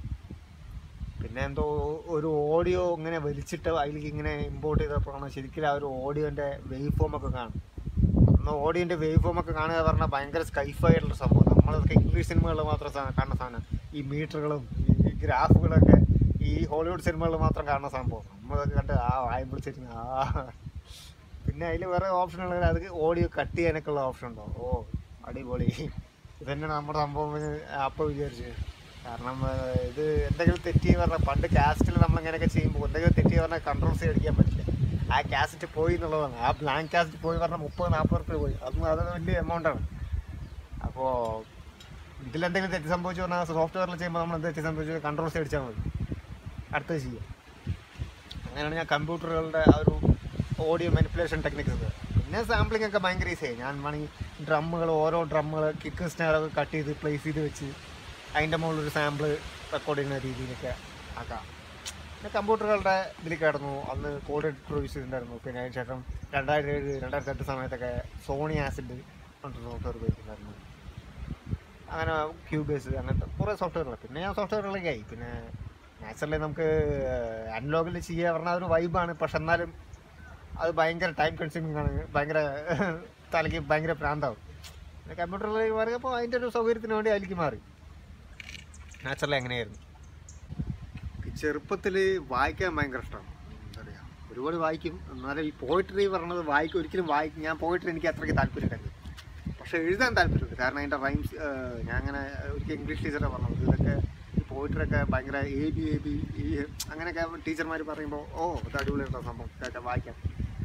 പിന്നെ എന്തോ ഒരു ഓഡിയോ ഇങ്ങനെ വലിച്ചിട്ട് അതിലേക്ക് ഇങ്ങനെ ഇമ്പോർട്ട് ചെയ്തപ്പോഴാണ് ശരിക്കും ആ ഒരു ഓഡിയോൻ്റെ വേവ് ഫോം ഒക്കെ കാണും അന്ന് ഓഡിയോൻ്റെ വേവ് ഫോം ഒക്കെ കാണുക പറഞ്ഞാൽ ഭയങ്കര സ്കൈഫൈ ആയിട്ടുള്ള സംഭവം നമ്മളൊക്കെ ഇംഗ്ലീഷ് സിനിമകളിൽ മാത്രം സാ- കാണുന്ന സാധനം ഈ മീറ്ററുകളും ഈ ഗ്രാഫുകളൊക്കെ ഈ ഹോളിവുഡ് സിനിമകളിൽ മാത്രം കാണുന്ന സംഭവം നമ്മളതൊക്കെ കണ്ട് ആ വായം പിടിച്ചിരുന്ന ആ പിന്നെ അതിൽ വേറെ ഓപ്ഷനുകൾ അത് ഓഡിയോ കട്ട് ചെയ്യാനൊക്കെ ഉള്ള ഓപ്ഷൻ ഉണ്ടോ ഓ അടിപൊളി ഇതന്നെയാണ് നമ്മുടെ സംഭവം എന്ന് അപ്പോൾ വിചാരിച്ചു കാരണം ഏഹ്, ഇത് എന്തെങ്കിലും തെറ്റി പറഞ്ഞാൽ പണ്ട് കാസ്റ്റിൽ നമ്മൾ ഇങ്ങനെയൊക്കെ ചെയ്യുമ്പോൾ എന്തെങ്കിലും തെറ്റി പറഞ്ഞാൽ കൺട്രോൾ ചെയ്ത് അടിക്കാൻ പറ്റില്ല ആ കാസറ്റ് പോയി എന്നുള്ളതാണ് ആ ബ്ലാങ്ക് കാസറ്റ് പോയി പറഞ്ഞാൽ മുപ്പത് നാൽപ്പത് റുപ്യ പോയി അതും അത് വലിയ എമൗണ്ടാണ് അപ്പോൾ ഇതിലെന്തെങ്കിലും തെറ്റ് സംഭവിച്ചു പറഞ്ഞാൽ സോഫ്റ്റ്വെയറിൽ ചെയ്യുമ്പോൾ നമ്മൾ എന്ത് തെറ്റ് സംഭവിച്ചു കൺട്രോൾ ചെയ്ത് അടിച്ചാൽ മതി അടുത്തത് ചെയ്യാം അങ്ങനെയാണ് ഞാൻ കമ്പ്യൂട്ടറുകളുടെ ആ ഒരു ഓഡിയോ മാനിപ്പുലേഷൻ ടെക്നിക്സ് പിന്നെ സാമ്പിളിംഗ് ഒക്കെ ഭയങ്കര ഈസിയായി ഞാൻ വേണമെങ്കിൽ ഡ്രമ്മുകൾ ഓരോ ഡ്രമ്മുകൾ കിക്ക് സ്നാറൊക്കെ കട്ട് ചെയ്ത് പ്ലേസ് ചെയ്ത് വെച്ച് അതിൻ്റെ മുകളിൽ ഒരു സാമ്പിൾ റെക്കോർഡ് ചെയ്യുന്ന രീതിയിലൊക്കെ ആക്കാം പിന്നെ കമ്പ്യൂട്ടറുകളുടെ ഇതിൽ കിടന്നു അന്ന് കോഡ് എഡിറ്റർ യൂസ് ചെയ്തിട്ടുണ്ടായിരുന്നു പിന്നെ അതിന് ശേഷം രണ്ടായിരത്തി ഏഴ് രണ്ടായിരത്തി എട്ട് സമയത്തൊക്കെ സോണി ആസിഡ് പറഞ്ഞിട്ട് സോഫ്റ്റ്വെയർ ഉപയോഗിക്കുന്നുണ്ടായിരുന്നു അങ്ങനെ ക്യൂബേസ് അങ്ങനത്തെ കുറേ സോഫ്റ്റ്വെയറുകൾ പിന്നെ ഞാൻ സോഫ്റ്റ്വെയറുകളൊക്കെ ആയി പിന്നെ നാച്ചുറലി നമുക്ക് അനലോഗിൽ ചെയ്യുക പറഞ്ഞാൽ അതൊരു വൈബാണ് പക്ഷെ എന്നാലും അത് ഭയങ്കര ടൈം കൺസ്യൂമിങ് ആണ് ഭയങ്കര തലയ്ക്ക് ഭയങ്കര പ്രാന്താവും പിന്നെ കമ്പ്യൂട്ടറിലേക്ക് മാറിയപ്പോൾ അതിൻ്റെ ഒരു സൗകര്യത്തിന് വേണ്ടി അതിലേക്ക് മാറി നാച്ചുറലി അങ്ങനെയായിരുന്നു ചെറുപ്പത്തിൽ വായിക്കാൻ ഭയങ്കര ഇഷ്ടമാണ് എന്താ പറയുക ഒരുപാട് വായിക്കും എന്നാലും ഈ പോയിട്രി പറഞ്ഞത് വായിക്കും ഒരിക്കലും വായിക്കും ഞാൻ പോയിട്രി എനിക്ക് അത്രയ്ക്ക് താല്പര്യം ഉണ്ടായിരുന്നു പക്ഷെ എഴുതാൻ താല്പര്യമുണ്ട് കാരണം അതിൻ്റെ റൈംസ് ഞാൻ അങ്ങനെ ഒരിക്കൽ ഇംഗ്ലീഷ് ടീച്ചറെ പറഞ്ഞത് ഇതൊക്കെ ഈ പോയിട്രിയൊക്കെ ഭയങ്കര എ ബി എ ബി ഈ അങ്ങനെയൊക്കെ ടീച്ചർമാർ പറയുമ്പോൾ ഓ ഇത് അടിപൊളിയായിട്ടുള്ള സംഭവം ഇതൊക്കെ വായിക്കാം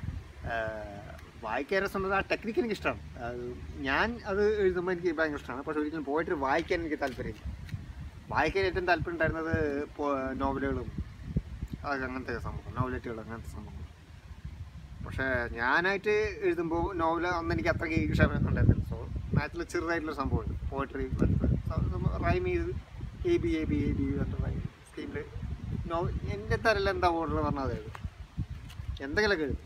ഏഹ് വായിക്കാൻ രസമുള്ളത് ആ ടെക്നിക്ക് എനിക്ക് ഇഷ്ടമാണ് അത് ഞാൻ അത് എഴുതുമ്പോൾ എനിക്ക് ഭയങ്കര ഇഷ്ടമാണ് പക്ഷെ ഒരിക്കലും പോയിട്രി വായിക്കാൻ എനിക്ക് താല്പര്യമില്ല വായിക്കാൻ ഏറ്റവും താല്പര്യം ഉണ്ടായിരുന്നത് നോവലുകളും അതൊക്കെ അങ്ങനത്തെ സംഭവം നോവലറ്റുകൾ അങ്ങനത്തെ സംഭവം പക്ഷേ ഞാനായിട്ട് എഴുതുമ്പോൾ നോവൽ അന്ന് എനിക്ക് അത്രയ്ക്ക് ഇഷ്ടം ഉണ്ടായിരുന്നില്ല സോ മാച്ചിൽ ചെറുതായിട്ടുള്ള സംഭവമുണ്ട് പോയിട്രി റൈം ചെയ്ത് A B A B A B സ്കീമിൽ നോ എൻ്റെ തരല്ല എന്താ ഓർഡർ പറഞ്ഞാൽ അത് എഴുതും എന്തെങ്കിലുമൊക്കെ എഴുതും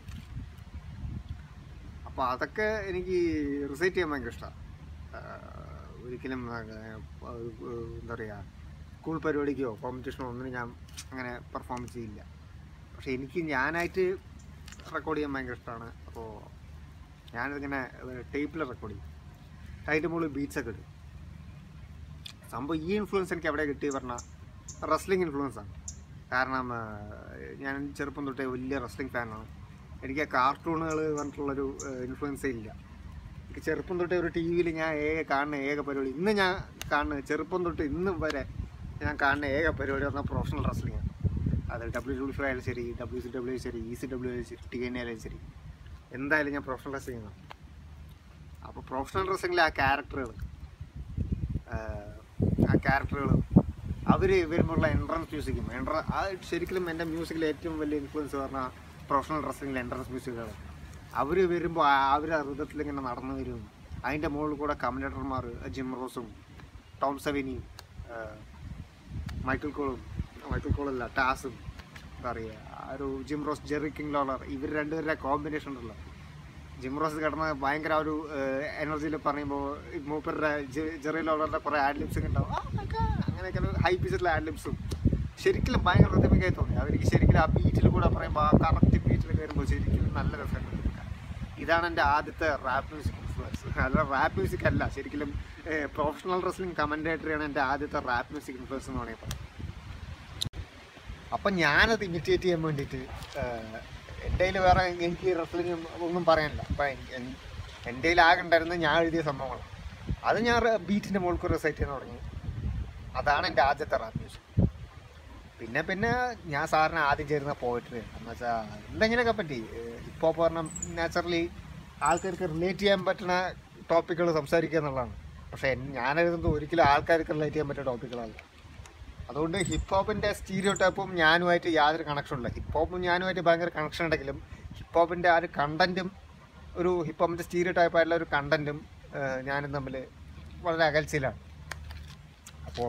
അപ്പോൾ അതൊക്കെ എനിക്ക് റിസൈറ്റ് ചെയ്യാൻ ഭയങ്കര ഇഷ്ടമാണ് ഒരിക്കലും ആ, ആ, എന്താ പറയുക സ്കൂൾ പരിപാടിക്കോ കോമ്പറ്റീഷനോ ഒന്നിനും ഞാൻ അങ്ങനെ പെർഫോം ചെയ്യില്ല പക്ഷേ എനിക്ക് ഞാനായിട്ട് റെക്കോർഡ് ചെയ്യാൻ ഭയങ്കര ഇഷ്ടമാണ് അപ്പോൾ ഞാനിതിങ്ങനെ ടേപ്പിൽ റെക്കോർഡ് ചെയ്യും അതിൻ്റെ മുകളിൽ ബീറ്റ്സ് ഒക്കെ ഇടും സംഭവം ഈ ഇൻഫ്ലുവൻസ് എനിക്ക് എവിടെ കിട്ടി പറഞ്ഞാൽ റെസ്ലിംഗ് ഇൻഫ്ലുവൻസ് ആണ് കാരണം ആ, ഞാൻ ചെറുപ്പം തൊട്ടേ വലിയ റെസ്ലിംഗ് ഫാനാണ് എനിക്ക് കാർട്ടൂണുകൾ പറഞ്ഞിട്ടുള്ളൊരു ഇൻഫ്ലുവൻസേ ഇല്ല എനിക്ക് ചെറുപ്പം തൊട്ടേ ഒരു ടി വിയിൽ ഞാൻ ഏക കാണുന്ന ഏക പരിപാടി ഇന്ന് ഞാൻ കാണുന്ന ചെറുപ്പം തൊട്ട് ഇന്ന് വരെ ഞാൻ കാണുന്ന ഏക പരിപാടി പറഞ്ഞാൽ പ്രൊഫഷണൽ റെസ്ലിംഗ് ആണ് അത് ഡബ്ല്യു ഡബ്ല്യു ഫൈവ് ആയാലും ശരി ഡബ്ല്യു സി ഡബ്ല്യു ശരി ഇ സി ഡബ്ല്യു ആയാലും ശരി ടി എൻ ആയാലും ശരി എന്തായാലും ഞാൻ പ്രൊഫഷണൽ റെസ്ലിംഗ് ആണ് അപ്പോൾ പ്രൊഫഷണൽ റെസ്ലിംഗിലെ ആ ക്യാരക്ടറുകൾ ആ ക്യാരക്ടറുകളും അവർ വരുമ്പോഴുള്ള എൻട്രൻസ് മ്യൂസിക്കും എൻട്ര ആ ശരിക്കും എൻ്റെ മ്യൂസിക്കിൽ ഏറ്റവും വലിയ ഇൻഫ്ലുവൻസ് പറഞ്ഞാൽ പ്രൊഫഷണൽ റെസ്ലിംഗിലെ എൻട്രൻസ് മ്യൂസിക്കുകൾ അവർ വരുമ്പോൾ അവർ ആ ഹൃദയത്തിൽ ഇങ്ങനെ നടന്നു വരും അതിൻ്റെ മുകളിൽ കൂടെ കമൻറ്റേറ്റർമാർ ജിം റോസും ടോം സെവിനിയും മൈക്കിൾ കോളും മൈക്കിൾ കോളല്ല ടാസും എന്താ പറയുക ആ ഒരു Jim Ross Jerry King Lawler ഇവർ രണ്ടുപേരുടെ കോമ്പിനേഷൻ ഉണ്ടല്ലോ ജിം റോസ് കിടന്ന ഭയങ്കര ആ ഒരു എനർജിയിൽ പറയുമ്പോൾ മൂപ്പരുടെ ജെ- ജെറി ലോളറുടെ കുറേ ആഡ് ലിപ്സ് ഉണ്ടാവും "Oh my God" അങ്ങനെയൊക്കെ ഒരു ഹൈ പിച്ചിട്ടുള്ള ആഡ് ലിപ്സും ശരിക്കും ഭയങ്കര ഹൃദയമിക്കായി തോന്നി അവർക്ക് ശരിക്കും ആ ബീറ്റിൽ കൂടെ പറയുമ്പോൾ ആ കറക്റ്റ് ബീറ്റിൽ കയറുമ്പോൾ ശരിക്കും നല്ല രസമുണ്ട് കേൾക്കാൻ. ഇതാണ് എൻ്റെ ആദ്യത്തെ റാപ്പ് മ്യൂസിക് ഇൻഫ്ലുവൻസ് അല്ല റാപ്പ് മ്യൂസിക് അല്ല ശരിക്കും പ്രൊഫഷണൽ റെസ്ലിംഗ് കമൻറ്റേറ്ററിയാണ് എൻ്റെ ആദ്യത്തെ റാപ്പ് മ്യൂസിക് ഇൻഫ്ലുവൻസ് എന്ന് പറയുമ്പോൾ അപ്പം ഞാനത് ഇമിറ്റേറ്റ് ചെയ്യാൻ വേണ്ടിയിട്ട് എൻ്റെ കയ്യിൽ വേറെ എനിക്ക് റെസ്ലിംഗ് ഒന്നും പറയാനില്ല അപ്പം എൻ്റെ കയ്യിൽ ആകെ ഉണ്ടായിരുന്നത് ഞാൻ എഴുതിയ സംഭവങ്ങൾ അത് ഞാൻ ബീറ്റിൻ്റെ മുകൾക്ക് റെസൈറ്റ് ചെയ്യാൻ തുടങ്ങി അതാണ് എൻ്റെ ആദ്യത്തെ റാപ്പ് മ്യൂസിക് പിന്നെ പിന്നെ ഞാൻ സാറിന് ആദ്യം ചേരുന്ന പോയിട്രി എന്ന് വെച്ചാൽ എന്തെങ്കിലുമൊക്കെ പറ്റി ഇപ്പോൾ പറഞ്ഞാൽ നാച്ചുറലി ആൾക്കാർക്ക് റിലേറ്റ് ചെയ്യാൻ പറ്റുന്ന ടോപ്പിക്കുകൾ സംസാരിക്കുക എന്നുള്ളതാണ് പക്ഷേ എൻ- ഞാൻ എഴുതുന്നത് ഒരിക്കലും ആൾക്കാർക്ക് റിലേറ്റ് ചെയ്യാൻ പറ്റിയ ടോപ്പിക്കുകളല്ല അതുകൊണ്ട് ഹിപ്പ് ഹോപ്പിൻ്റെ സ്റ്റീരിയോ ടൈപ്പും ഞാനുമായിട്ട് യാതൊരു കണക്ഷൻ ഇല്ല ഹിപ്പ് ഹോപ്പും ഞാനുമായിട്ട് ഭയങ്കര കണക്ഷൻ ഉണ്ടെങ്കിലും ഹിപ്പ് ഹോപ്പിൻ്റെ ആ ഒരു കണ്ടൻറ്റും ഒരു ഹിപ്പ് ഹോപ്പിൻ്റെ സ്റ്റീരിയോ ടൈപ്പായിട്ടുള്ള ഒരു കണ്ടൻറ്റും ഞാനും തമ്മിൽ വളരെ അകൽച്ചയിലാണ് അപ്പോൾ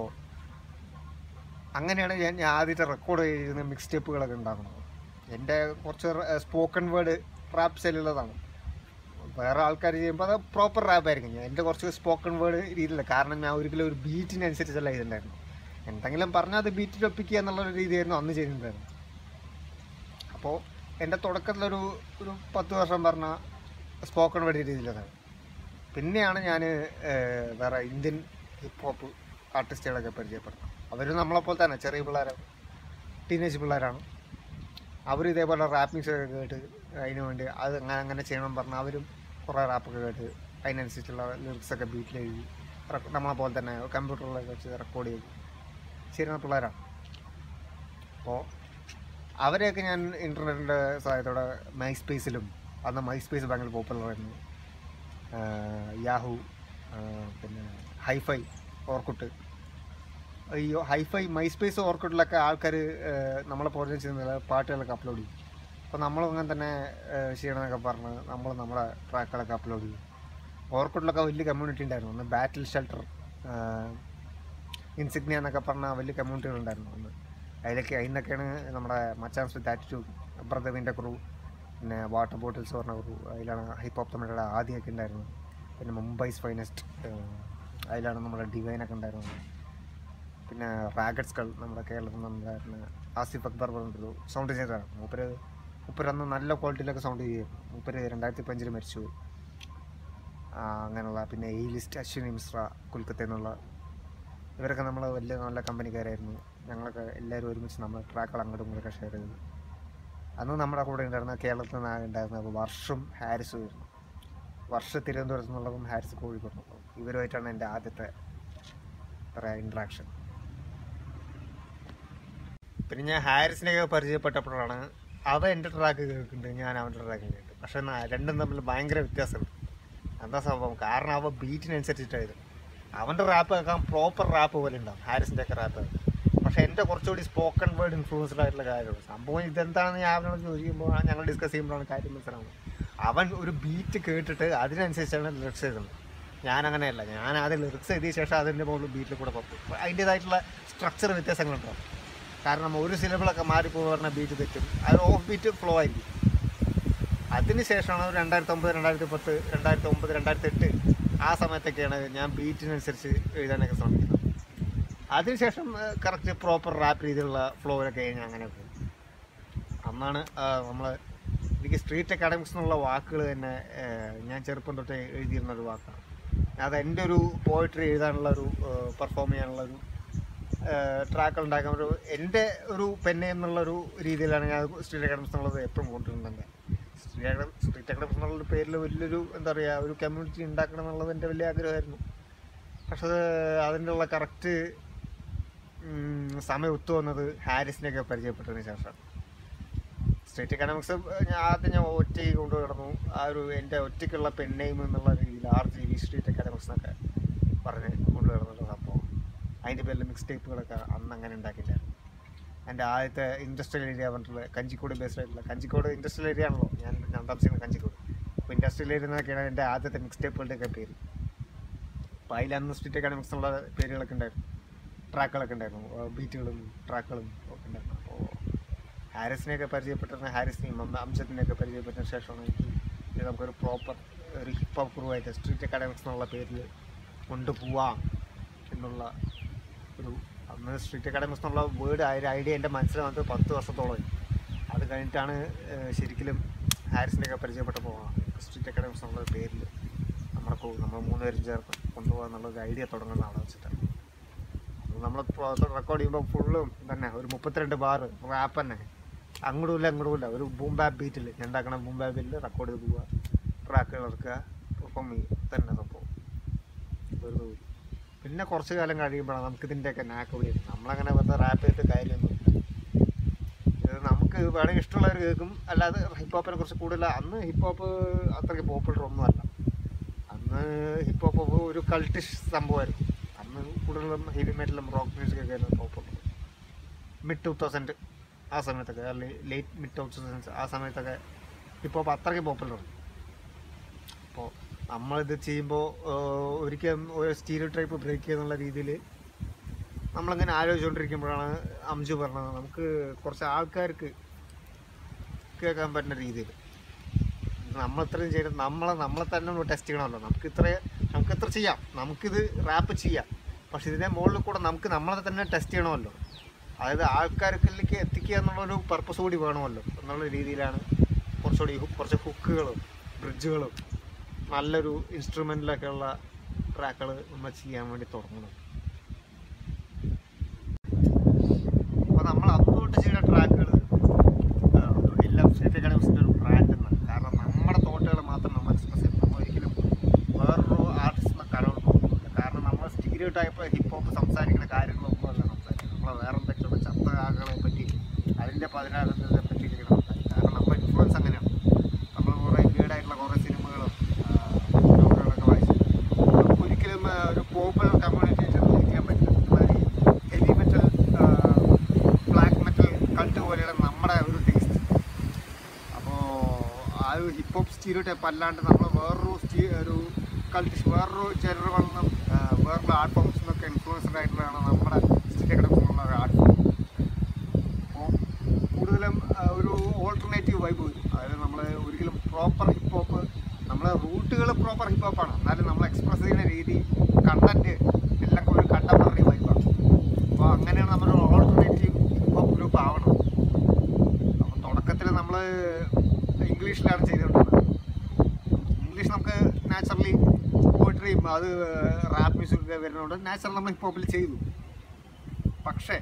അങ്ങനെയാണ് ഞാൻ ഞാൻ ആദ്യത്തെ റെക്കോർഡ് ചെയ്യുന്ന മിക്സ് ടേപ്പുകളൊക്കെ ഉണ്ടാക്കുന്നത് എൻ്റെ കുറച്ച് സ്പോക്കൺ വേർഡ് റാപ്പ് സെല്ലുള്ളതാണ് വേറെ ആൾക്കാർ ചെയ്യുമ്പോൾ അത് പ്രോപ്പർ റാപ്പ് ആയിരിക്കും ഞാൻ എൻ്റെ കുറച്ച് സ്പോക്കൺ വേർഡ് രീതിയില്ല കാരണം ഞാൻ ഒരിക്കലും ഒരു ബീറ്റിനനുസരിച്ചല്ല ചെയ്തിട്ടുണ്ടായിരുന്നു എന്തെങ്കിലും പറഞ്ഞാൽ അത് ബീറ്റിൽ ഒപ്പിക്കുക എന്നുള്ള ഒരു രീതിയായിരുന്നു അന്ന് ചെയ്തിട്ടുണ്ടായിരുന്നു അപ്പോൾ എൻ്റെ തുടക്കത്തിലൊരു ഒരു പത്ത് വർഷം പറഞ്ഞ സ്പോക്കൺ വേർഡ് രീതിയിലാണ് പിന്നെയാണ് ഞാൻ വേറെ ഇന്ത്യൻ ഹിപ്പ് ഹോപ്പ് ആർട്ടിസ്റ്റുകളൊക്കെ പരിചയപ്പെടുന്നത് അവർ നമ്മളെപ്പോലെ തന്നെ ചെറിയ പിള്ളേരാണ് ടീനേജ് പിള്ളേരാണ് അവർ ഇതേപോലെ റാപ്പ് മ്യൂസിക് ഒക്കെ കേട്ട് അതിന് വേണ്ടി അത് അങ്ങനെ അങ്ങനെ ചെയ്യണം പറഞ്ഞാൽ അവരും കുറേ റാപ്പൊക്കെ കേട്ട് അതിനനുസരിച്ചുള്ള ലിറിക്സൊക്കെ ബീറ്റിൽ എഴുതി റെക്കോ- നമ്മളെ പോലെ തന്നെ കമ്പ്യൂട്ടറിലൊക്കെ വെച്ച് റെക്കോർഡ് ചെയ്ത് ചെയ്യുന്ന പിള്ളേരാണ് അപ്പോൾ അവരെയൊക്കെ ഞാൻ ഇൻ്റർനെറ്റിൻ്റെ സഹായത്തോടെ മൈ സ്പേസിലും അന്ന് മൈ സ്പേസ് ഭയങ്കര പോപ്പുലറായിരുന്നു യാഹു പിന്നെ ഹൈഫൈ ഓർക്കുട്ട് അയ്യോ ഹൈഫൈ മൈ സ്പേസ് ഓർക്കുട്ടിലൊക്കെ ആൾക്കാർ നമ്മളെ പോലെ ചെയ്യുന്നത് പാട്ടുകളൊക്കെ അപ്ലോഡ് ചെയ്യും അപ്പോൾ നമ്മളും അങ്ങനെ തന്നെ ഏഹ്, ചെയ്യണമെന്നൊക്കെ പറഞ്ഞ് നമ്മൾ നമ്മുടെ ട്രാക്കുകളൊക്കെ അപ്ലോഡ് ചെയ്യും ഓർക്കുട്ടിലൊക്കെ വലിയ കമ്മ്യൂണിറ്റി ഉണ്ടായിരുന്നു ഒന്ന് ബാറ്റിൽ ഷെൽട്ടർ ഇൻസിഗ്നിയ എന്നൊക്കെ പറഞ്ഞ വലിയ കമ്മ്യൂണിറ്റികൾ ഉണ്ടായിരുന്നു അന്ന് അതിലൊക്കെ അതിനൊക്കെയാണ് നമ്മുടെ മച്ചാൻസ് വിത്ത് ആറ്റിറ്റ്യൂഡ് ബ്രദറിൻ്റെ ക്രൂ പിന്നെ വാട്ടർ ബോട്ടിൽസ് പറഞ്ഞ ക്രൂ അതിലാണ് ഹിപ്പ് ഹോപ്പ് തമിഴുടെ ആദ്യമൊക്കെ ഉണ്ടായിരുന്നത് പിന്നെ മുംബൈസ് ഫൈനസ്റ്റ് അതിലാണ് നമ്മുടെ ഡിവൈനൊക്കെ ഉണ്ടായിരുന്നത് പിന്നെ റാഗറ്റ്സ്കൾ നമ്മുടെ കേരളത്തിൽ നിന്നുണ്ടായിരുന്ന ആസിഫ് അക്ബർ പറഞ്ഞൊരു സൗണ്ട് ചെയ്തതാണ് മൂപ്പര് മൂപ്പര് അന്ന് നല്ല ക്വാളിറ്റിയിലൊക്കെ സൗണ്ട് ചെയ്യുമായിരുന്നു മൂപ്പര് രണ്ടായിരത്തി പഞ്ചിൽ മരിച്ചു ആ, അങ്ങനെയുള്ള പിന്നെ ഈ ലിസ്റ്റ് അശ്വിനി മിശ്ര കൊൽക്കത്തയിൽ നിന്നുള്ള ഇവരൊക്കെ നമ്മൾ വലിയ നല്ല കമ്പനിക്കാരായിരുന്നു ഞങ്ങളൊക്കെ എല്ലാവരും ഒരുമിച്ച് നമ്മൾ ട്രാക്കുകൾ അങ്ങോട്ടും ഇങ്ങോട്ടൊക്കെ ഷെയർ ചെയ്തു അന്ന് നമ്മുടെ കൂടെ ഉണ്ടായിരുന്ന കേരളത്തിൽ നിന്ന് ഉണ്ടായിരുന്ന വർഷം ഹാരിസും ആയിരുന്നു വർഷ തിരുവനന്തപുരത്ത് നിന്നുള്ളതും ഹാരിസ് കോഴിക്കോട് നിന്നുള്ളതും ഇവരുമായിട്ടാണ് എൻ്റെ ആദ്യത്തെ പറയാ ഇൻട്രാക്ഷൻ പിന്നെ ഞാൻ ഹാരിസിനെയൊക്കെ പരിചയപ്പെട്ടപ്പോഴാണ് അവൻ എൻ്റെ ട്രാക്ക് കേൾക്കുന്നുണ്ട് ഞാൻ അവൻ്റെ ട്രാക്ക് കേട്ടു പക്ഷെ എന്നാ രണ്ടും തമ്മിൽ ഭയങ്കര വ്യത്യാസമുണ്ട് എന്താ സംഭവം കാരണം അവ ബീറ്റിനനുസരിച്ചിട്ടായത് അവൻ്റെ റാപ്പ് കേൾക്കാൻ പ്രോപ്പർ റാപ്പ് പോലെ ഉണ്ടാവും ഹാരിസിൻ്റെ ഒക്കെ റാപ്പ് പക്ഷെ എൻ്റെ കുറച്ചുകൂടി സ്പോക്കൺ വേർഡ് ഇൻഫ്ലുവൻസ്ഡ് ആയിട്ടുള്ള കാര്യമാണ് സംഭവം ഇതെന്താണെന്ന് ഞാൻ അവനോട് ചോദിക്കുമ്പോൾ ഞങ്ങൾ ഡിസ്കസ് ചെയ്യുമ്പോഴാണ് കാര്യം മനസ്സിലാവുന്നത് അവൻ ഒരു ബീറ്റ് കേട്ടിട്ട് അതിനനുസരിച്ചാണ് ലിറിക്സ് എഴുതുന്നത് ഞാൻ അങ്ങനെയല്ല ഞാൻ ആദ്യം ലിറിക്സ് എഴുതിയ ശേഷം അതിൻ്റെ മുകളിൽ ബീറ്റിൽ കൂടെ പോകും അപ്പോൾ അതിൻ്റേതായിട്ടുള്ള സ്ട്രക്ചർ വ്യത്യാസങ്ങളുണ്ടാവും കാരണം ഒരു സിലബിളൊക്കെ മാറിപ്പോയി പറഞ്ഞ ബീറ്റ് തെറ്റും അത് ഓഫ് ബീറ്റ് ഫ്ലോ ആയിരിക്കും അതിനുശേഷമാണ് ഒരു രണ്ടായിരത്തി ഒമ്പത് രണ്ടായിരത്തി പത്ത് രണ്ടായിരത്തി ഒമ്പത് രണ്ടായിരത്തി എട്ട് ആ സമയത്തൊക്കെയാണ് ഞാൻ ബീറ്റിനനുസരിച്ച് എഴുതാനൊക്കെ ശ്രമിക്കുന്നത് അതിനുശേഷം കറക്റ്റ് പ്രോപ്പർ റാപ്പ് രീതിയിലുള്ള ഫ്ലോയിലൊക്കെ ഞാൻ അങ്ങനെ പോകും അന്നാണ് നമ്മൾ എനിക്ക് സ്ട്രീറ്റ് അക്കാഡമിക്സ് എന്നുള്ള വാക്കുകൾ തന്നെ ആ, ഞാൻ ചെറുപ്പം തൊട്ടേ എഴുതിയിരുന്ന ഒരു വാക്കാണ് അത് എൻ്റെ ഒരു പോയിട്രി എഴുതാനുള്ള ഒരു പെർഫോം ചെയ്യാനുള്ള ഒരു ട്രാക്ക് ഉണ്ടാക്കാൻ ഒരു എൻ്റെ ഒരു പെന്നെ എന്നുള്ളൊരു രീതിയിലാണ് ഞാൻ സ്ട്രീറ്റ് അക്കാഡമിക്സ് എന്നുള്ളത് എപ്പോഴും കൊണ്ടുവരുന്നത് സ്ട്രീറ്റ് അക്കാഡമി സ്ട്രീറ്റ് അക്കാഡമിക്സ് എന്നുള്ള പേരിൽ വലിയൊരു എന്താ പറയുക ഒരു കമ്മ്യൂണിറ്റി ഉണ്ടാക്കണം എന്നുള്ളത് എൻ്റെ വലിയ ആഗ്രഹമായിരുന്നു പക്ഷേ അത് അതിൻ്റെ ഉള്ള കറക്റ്റ് സമയം ഒത്തു വന്നത് ഹാരിസിനെയൊക്കെ പരിചയപ്പെട്ടതിന് ശേഷമാണ് സ്ട്രീറ്റ് എക്കണോമിക്സ് ഞാൻ ആദ്യം ഞാൻ ഒറ്റയ്ക്ക് കൊണ്ടു കിടന്നു ആ ഒരു എൻ്റെ ഒറ്റയ്ക്കുള്ള പെണ്ണയും എന്നുള്ള രീതിയിൽ R G V street economics എന്നൊക്കെ പറഞ്ഞ് കൊണ്ടു കിടന്നുള്ള സംഭവം അതിൻ്റെ പേരിൽ മിക്സ് ടേപ്പുകളൊക്കെ അന്ന് അങ്ങനെ ഉണ്ടാക്കിയിട്ടായിരുന്നു എൻ്റെ ആദ്യത്തെ ഇൻഡസ്ട്രിയൽ ഏരിയ പറഞ്ഞിട്ടുള്ള കഞ്ചിക്കോട് ബേസ്ഡ് ആയിട്ടുള്ള കഞ്ചിക്കോട് ഇൻഡസ്ട്രിയൽ ഏരിയ ആണല്ലോ ഞാൻ ഞാൻ താമസിക്കുന്ന കഞ്ചിക്കോട് അപ്പോൾ ഇൻഡസ്ട്രിയൽ ഏരിയ എന്നൊക്കെയാണ് എൻ്റെ ആദ്യത്തെ മിക്സ് ടേപ്പുകളുടെയൊക്കെ പേര് അപ്പോൾ അതിലന്ന് സ്ട്രീറ്റ് എക്കണോമിക്സ് എന്നുള്ള പേരുകളൊക്കെ ഉണ്ടായിരുന്നു ട്രാക്കുകളൊക്കെ ഉണ്ടായിരുന്നു ബീറ്റുകളും ട്രാക്കുകളും ഒക്കെ ഉണ്ടായിരുന്നു അപ്പോൾ ഹാരിസിനെയൊക്കെ പരിചയപ്പെട്ടിരുന്ന ഹാരിസിനെയും അം- അംശത്തിനെയൊക്കെ പരിചയപ്പെട്ടതിന് ശേഷമാണ് എനിക്ക് ഇത് നമുക്കൊരു പ്രോപ്പർ ഒരു ഹിപ്പ് ഹോപ്പ് ക്രൂ ആയിട്ട് സ്ട്രീറ്റ് അക്കാഡമിക്സ് എന്നുള്ള പേരിൽ കൊണ്ടുപോവാം എന്നുള്ള ഒരു അന്ന് സ്ട്രീറ്റ് അക്കാഡമിക്സ് എന്നുള്ള വേർഡ് ആ ഒരു ഐഡിയ എൻ്റെ മനസ്സിൽ വന്നത് പത്ത് വർഷത്തോളം അത് കഴിഞ്ഞിട്ടാണ് ഏഹ്, ശരിക്കും ഹാരിസിനെയൊക്കെ പരിചയപ്പെട്ടപ്പോൾ സ്ട്രീറ്റ് അക്കാഡമിക്സ് എന്നുള്ള പേരിൽ നമ്മുടെ crew, നമ്മൾ മൂന്നുപേരും ചേർന്ന് കൊണ്ടുപോകാൻ എന്നുള്ള ഒരു ഐഡിയ തുടങ്ങുന്ന ആളെ വെച്ചിട്ടാണ് നമ്മൾ റെക്കോർഡ് ചെയ്യുമ്പോൾ ഫുള്ളും തന്നെ ഒരു മുപ്പത്തിരണ്ട് ബാർ റാപ്പ് തന്നെ അങ്ങോട്ടും ഇല്ല ഇങ്ങോട്ടും ഇല്ല ഒരു ബൂം ബാബ് ബീറ്റിൽ ഞാൻ ഉണ്ടാക്കണ ബൂം ബാബിൽ റെക്കോർഡ് ചെയ്ത് പോവുക ട്രാക്കുകൾ ഇറക്കുക പെർഫോം ചെയ്യുക തന്നെ സംഭവം വെറുതെ പോയി. പിന്നെ കുറച്ച് കാലം കഴിയുമ്പോഴാണ് നമുക്ക് ഇതിൻ്റെയൊക്കെ നാക്ക് വിളിയത് നമ്മളങ്ങനെ വെറുതെ റാപ്പ് ചെയ്തിട്ട് കാര്യമൊന്നും നമുക്ക് വേണമെങ്കിൽ ഇഷ്ടമുള്ളവർ കേൾക്കും അല്ലാതെ ഹിപ്പ് ഹോപ്പിനെ കുറിച്ച് കൂടുതൽ അന്ന് ഹിപ്പ് ഹോപ്പ് അത്രയ്ക്ക് പോപ്പുലർ ഒന്നുമല്ല അന്ന് ഹിപ്പ് ഹോപ്പ് ഒരു കൾട്ടിഷ് സംഭവമായിരുന്നു അന്ന് കൂടുതലും ഹെവി മെറ്റലും റോക്ക് മ്യൂസിക് ഒക്കെ ആയിരുന്നു പോപ്പുലർ മിഡ് ടു തൗസൻഡ് ആ സമയത്തൊക്കെ അല്ലെങ്കിൽ ലേറ്റ് മിഡ് ടു തൗസൻഡ് ആ സമയത്തൊക്കെ ഹിപ്പ് ഹോപ്പ് അത്രയ്ക്ക് പോപ്പുലറാണ് അപ്പോൾ നമ്മളിത് ചെയ്യുമ്പോൾ ഒരിക്കലും ഒരു സ്റ്റീരിയോ ടൈപ്പ് ബ്രേക്ക് ചെയ്യുന്നുള്ള രീതിയിൽ നമ്മളിങ്ങനെ ആലോചിച്ചുകൊണ്ടിരിക്കുമ്പോഴാണ് അംജു പറഞ്ഞത് നമുക്ക് കുറച്ച് ആൾക്കാർക്ക് കേൾക്കാൻ പറ്റുന്ന രീതിയിൽ നമ്മൾ ഇത്രയും ചെയ്ത് നമ്മളെ നമ്മളെ തന്നെ ഒന്ന് ടെസ്റ്റ് ചെയ്യണമല്ലോ നമുക്ക് ഇത്ര നമുക്ക് ഇത്ര ചെയ്യാം നമുക്കിത് റാപ്പ് ചെയ്യാം പക്ഷെ ഇതിൻ്റെ മുകളിൽ കൂടെ നമുക്ക് നമ്മളെ തന്നെ ടെസ്റ്റ് ചെയ്യണമല്ലോ അതായത് ആൾക്കാർക്കിലേക്ക് എത്തിക്കുക എന്നുള്ളൊരു പർപ്പസ് കൂടി വേണമല്ലോ എന്നുള്ള രീതിയിലാണ് കുറച്ചുകൂടി ഹു- കുറച്ച് ഹുക്കുകളും ബ്രിഡ്ജുകളും നല്ലൊരു ഇൻസ്ട്രുമെൻറ്റിലൊക്കെ ഉള്ള ട്രാക്കുകൾ നമ്മൾ ചെയ്യാൻ വേണ്ടി തുടങ്ങണം അപ്പോൾ നമ്മൾ അപ്പോട്ട് ചെയ്യുന്ന ട്രാക്കുകൾ എല്ലാം സ്റ്റേറ്റ് അക്കാഡമിക്സിൻ്റെ ഒരു ബ്രാൻഡ് എന്നാണ് കാരണം നമ്മുടെ തോട്ടുകൾ മാത്രം നമ്മൾ എക്സ്പ്രസ് ചെയ്യും നമ്മൾ ഒരിക്കലും വേറൊരു ആർട്ടിസ്റ്റിനെ കടന്നു പോകുന്നില്ല കാരണം നമ്മൾ സ്റ്റീരിയോ ടൈപ്പ് ഹിപ്പ് ഹോപ്പ് സംസാരിക്കുന്ന കാര്യങ്ങളൊന്നും അല്ല സംസാരിക്കുന്നത് നമ്മൾ വേറെ എന്തൊക്കെയുള്ള ചത്ത ആളുകളെ പറ്റി അതിൻ്റെ പതിനാറിനെ പറ്റി സംസാരിക്കും കാരണം നമ്മുടെ ഇൻഫ്ലുവൻസ് അങ്ങനെയാണ് നമ്മൾ കുറേ വീടായിട്ടുള്ള കുറേ സിനിമകളും നോവലുകളൊക്കെ വായിച്ചു നമുക്ക് ഒരിക്കലും ആ, ഒരു പോപ്പുലർ കമ്മ്യൂണിറ്റി ചെയ്യാൻ പറ്റില്ല heavy metal black metal cult പോലെയുള്ള നമ്മുടെ ഒരു ടേസ്റ്റ് അപ്പോൾ ആ ഒരു ഹിപ്പ് ഹോപ്പ് സ്റ്റീരിയോ ടൈപ്പ് അല്ലാണ്ട് നമ്മൾ വേറൊരു സ്റ്റീ ഒരു കൾട്ടിഷ് വേറൊരു ജനറുകളിൽ വേറൊരു ആർട്ട് ഫോംസ് നിന്നൊക്കെ ഇൻഫ്ലുവൻസ്ഡ് ആയിട്ടുള്ളതാണ് നമ്മുടെ സ്റ്റേറ്റ് കിടക്കുന്ന ആർട്ട് ഫോം അപ്പോൾ കൂടുതലും ആ, ഒരു ഓൾട്ടർനേറ്റീവ് വൈബ് വരും അതായത് നമ്മൾ ഒരിക്കലും പ്രോപ്പർ ഹിപ്പ് ഹോപ്പ് നമ്മളെ റൂട്ടുകൾ പ്രോപ്പർ ഹിപ്പ് ഹോപ്പാണ് എന്നാലും നമ്മൾ എക്സ്പ്രസ് ചെയ്യുന്ന രീതി കണ്ടന്റ് എല്ലാം ഒരു കണ്ടംപററി വൈബാണ് അപ്പോൾ അങ്ങനെയാണ് നമ്മളൊരു ഓൾട്ടർനേറ്റീവ് ഹിപ്പ് ഹോപ്പ് ഗ്രൂപ്പ് ആവണം അപ്പോൾ തുടക്കത്തിൽ നമ്മൾ ഇംഗ്ലീഷിലാണ് ചെയ്തുകൊണ്ടിരുന്നത് ഇംഗ്ലീഷ് നമുക്ക് നാച്ചുറലി പോയിട്രിയും അത് റാപ്പ് മ്യൂസിക് ഒക്കെ വരുന്നതുകൊണ്ട് നാച്ചുറൽ നമ്മൾ ഹിപ്പ് ഹോപ്പിൽ ചെയ്തു പക്ഷേ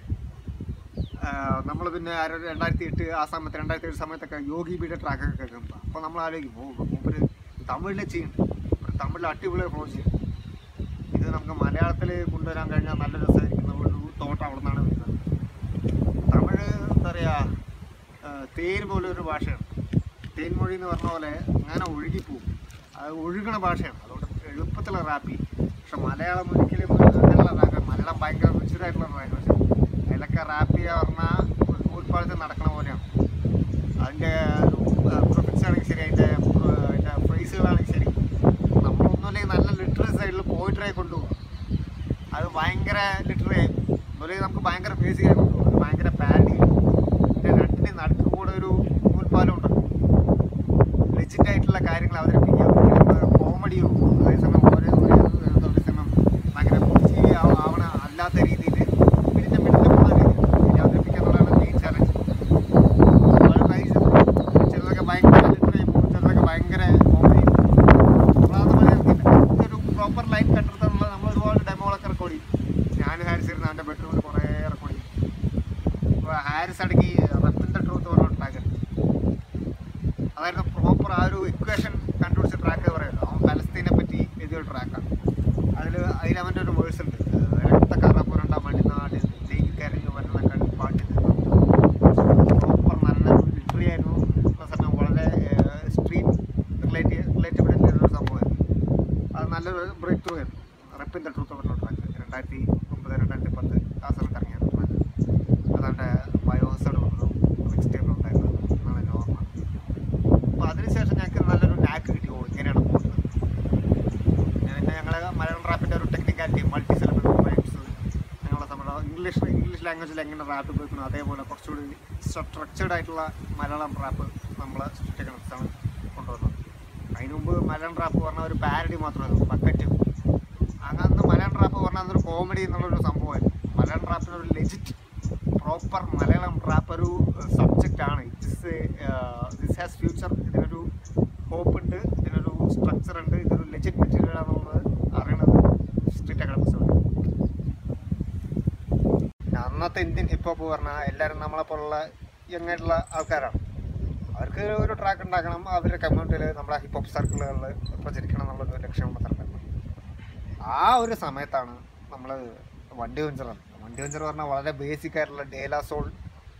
നമ്മൾ പിന്നെ ആരോ രണ്ടായിരത്തി എട്ട് ആ സമയത്ത് രണ്ടായിരത്തി ഏഴ് സമയത്തൊക്കെ യോഗി ബിയുടെ ട്രാക്കൊക്കെ കേൾക്കുമ്പോൾ അപ്പോൾ നമ്മൾ ആലോചിക്കും ഓ മൂപ്പര് തമിഴിൽ ചെയ്യുന്നുണ്ട് ഒരു തമിഴിൽ അടിപൊളി ഫ്ലോ ചെയ്യും ഇത് നമുക്ക് മലയാളത്തിൽ കൊണ്ടുവരാൻ കഴിഞ്ഞാൽ നല്ല രസമായിരിക്കും എന്നുള്ളൊരു തോട്ട് അവിടെ നിന്നാണ് വരുന്നത് തമിഴ് എന്താ പറയുക തേൻ പോലെ ഒരു ഭാഷയാണ് തേൻമൊഴി എന്ന് പറഞ്ഞ പോലെ അങ്ങനെ ഒഴുകിപ്പോവും അത് ഒഴുകണ ഭാഷയാണ് അതുകൊണ്ട് എളുപ്പത്തിൽ റാപ്പി പക്ഷെ മലയാളം ഒരിക്കലും അങ്ങനെയുള്ള റാപ്പ് മലയാളം ഭയങ്കര റിച്ചഡായിട്ടുള്ള ലാംഗ്വേജ് അതിലൊക്കെ റാപ്പ് ചെയ്യുക പറഞ്ഞാൽ ഉൾപ്പാടത്തിൽ നടക്കണ പോലെയാണ് അതിൻ്റെ പ്രൊഫിക്സ് ആണെങ്കിൽ ശരി അതിൻ്റെ അതിൻ്റെ ഫ്രേസുകളാണെങ്കിൽ ശരി നമ്മളൊന്നുമില്ലെങ്കിൽ നല്ല ലിറ്റററി സൈഡിൽ പോയിട്ടറി കൊണ്ടുപോകും അത് ഭയങ്കര ലിറ്റററി ആയി ഒന്നുമില്ലെങ്കിൽ നമുക്ക് ഭയങ്കര ബേസിക് ആയി കൊണ്ടുപോകും അത് ഭയങ്കര പാഡി രണ്ടിൻ്റെ നടുക്ക് കൂടെ ഒരു നൂൽപ്പാലം ഉണ്ട് ലെജിറ്റ് ആയിട്ടുള്ള കാര്യങ്ങൾ അവതരിപ്പിക്കുക കോമഡിയോ അതേസമയം ഒരു ഒരു അതേസമയം ഭയങ്കര പുച്ചി ആ- ആവണ അല്ലാത്ത രീതിയിൽ മിനിറ്റ് മിനിറ്റ് പോകുന്ന രീതിയിൽ അവതരിപ്പിക്കുക എന്നുള്ളതാണ് മെയിൻ ചാലഞ്ച് വളരെ ട്രൈ ചെയ്തു ചിലതൊക്കെ ഭയങ്കര ലിറ്റററി പോകും ചിലതൊക്കെ ഭയങ്കര കോമഡി നമ്മളതൊന്നും പറയുന്നില്ല ഒരു പ്രോപ്പർ ലൈൻ കണ്ടെത്താനുള്ള നമ്മൾ ഒരുപാട് ഡെമോകളൊക്കെ റെക്കോർഡ് ചെയ്യും ഞാൻ ഹാരിസ് ഇരുന്ന് അവൻ്റെ ബെഡ്റൂമിൽ കുറേ റെക്കോർഡ് ചെയ്യും അപ്പോൾ ഹാരിസ് അടക്കി റെപ്പിൻ്റെ ട്രൂത്ത് പറഞ്ഞ ഉണ്ടാക്കുന്നത് അതായിരുന്നു പ്രോപ്പർ ആ ഒരു ഇക്വേഷൻ കണ്ടുപിടിച്ച ട്രാക്ക് പറയുമല്ലോ അവൻ പലസ്തീനെ പറ്റി എഴുതിയൊരു ട്രാക്കാണ് അതിൽ അതിൽ അവൻ്റെ ഒരു വേഴ്സ് ഉണ്ട് രക്തക്കറ പുരണ്ട മണിനാട് ജയിക്കരഞ്ഞു വരുന്ന കണ്ട് പാട്ട് പ്രോപ്പർ നല്ലൊരു ലിറ്ററി ആയിരുന്നു പ്ലസ് തന്നെ വളരെ സ്ട്രീറ്റ് റിലേറ്റ് റിലേറ്റബിലിറ്റി ഒരു സംഭവമായിരുന്നു അത് നല്ലൊരു ബ്രേക്ക് ത്രൂ ആയിരുന്നു റെപ്പിൻ ദ ട്രൂത്ത് പറഞ്ഞ ട്രാക്ക് രണ്ടായിരത്തി ഒമ്പത് രണ്ടായിരത്തി പത്ത് ആ സമയത്ത് ഇറങ്ങിയ ട്രാക്ക് അതാണ്ട് ബയോസഡ് വന്നു മിക്സ് ടേബിൾ ഉണ്ടായിരുന്നു എന്നാണ് എൻ്റെ ഓർമ്മ അപ്പോൾ അതിനുശേഷം ഞങ്ങൾക്ക് നല്ലൊരു നാക്ക് കിട്ടി ഓ ഇങ്ങനെയാണ് പോകുന്നത് പിന്നെ ഞങ്ങൾ മലയാളം റാപ്പിൻ്റെ ഒരു ടെക്നിക്കാലിറ്റി മൾട്ടി സിലബിൾ റൈംസ് ഞങ്ങളുടെ നമ്മുടെ ഇംഗ്ലീഷ് ഇംഗ്ലീഷ് ലാംഗ്വേജിൽ എങ്ങനെ റാപ്പ് ഉപയോഗിക്കുന്നു അതേപോലെ കുറച്ചുകൂടി സ്ട്രക്ചേർഡ് ആയിട്ടുള്ള മലയാളം റാപ്പ് നമ്മൾ ആണ് കൊണ്ടുവന്നത് അതിന് മുമ്പ് മലയാളം റാപ്പ് പറഞ്ഞ ഒരു പാരഡി മാത്രമായിരുന്നു ബക്കറ്റ് അങ്ങനെ മലയാളം റാപ്പ് പറഞ്ഞാൽ അതൊരു കോമഡി എന്നുള്ളൊരു സംഭവമായിരുന്നു മലയാളം റാപ്പിന് ഒരു ലെജിറ്റ് പ്രോപ്പർ മലയാളം റാപ്പ് ഒരു സബ്ജക്റ്റ് ആണ് ദിസ് ദിസ് ഹാസ് ഫ്യൂച്ചർ ഇതിനൊരു ഹോപ്പ് ഉണ്ട് ഇതിനൊരു സ്ട്രക്ചർ ഉണ്ട് ഇതൊരു ലെജിറ്റ് മെറ്റീരിയൽ ആണെന്നുള്ളത് അറിയണത് സ്ട്രീറ്റ് അക്കാഡമിക്സ് ആണ് പിന്നെ അന്നത്തെ ഇന്ത്യൻ ഹിപ്പ് ഹോപ്പ് പറഞ്ഞാൽ എല്ലാവരും നമ്മളെ പോലുള്ള യങ് ആയിട്ടുള്ള ആൾക്കാരാണ് അവർക്ക് ഒരു ട്രാക്ക് ഉണ്ടാക്കണം അവരുടെ കമ്മ്യൂണിറ്റിയിൽ നമ്മളെ ഹിപ്പ് ഹോപ്പ് സർക്കിളുകളിൽ പ്രചരിക്കണം എന്നുള്ളൊരു ലക്ഷ്യം മാത്രം ആ ഒരു സമയത്താണ് നമ്മൾ വണ്ടി വെഞ്ചറാണ് വണ്ടി വെഞ്ചർ പറഞ്ഞാൽ വളരെ ബേസിക് ആയിട്ടുള്ള De La Soul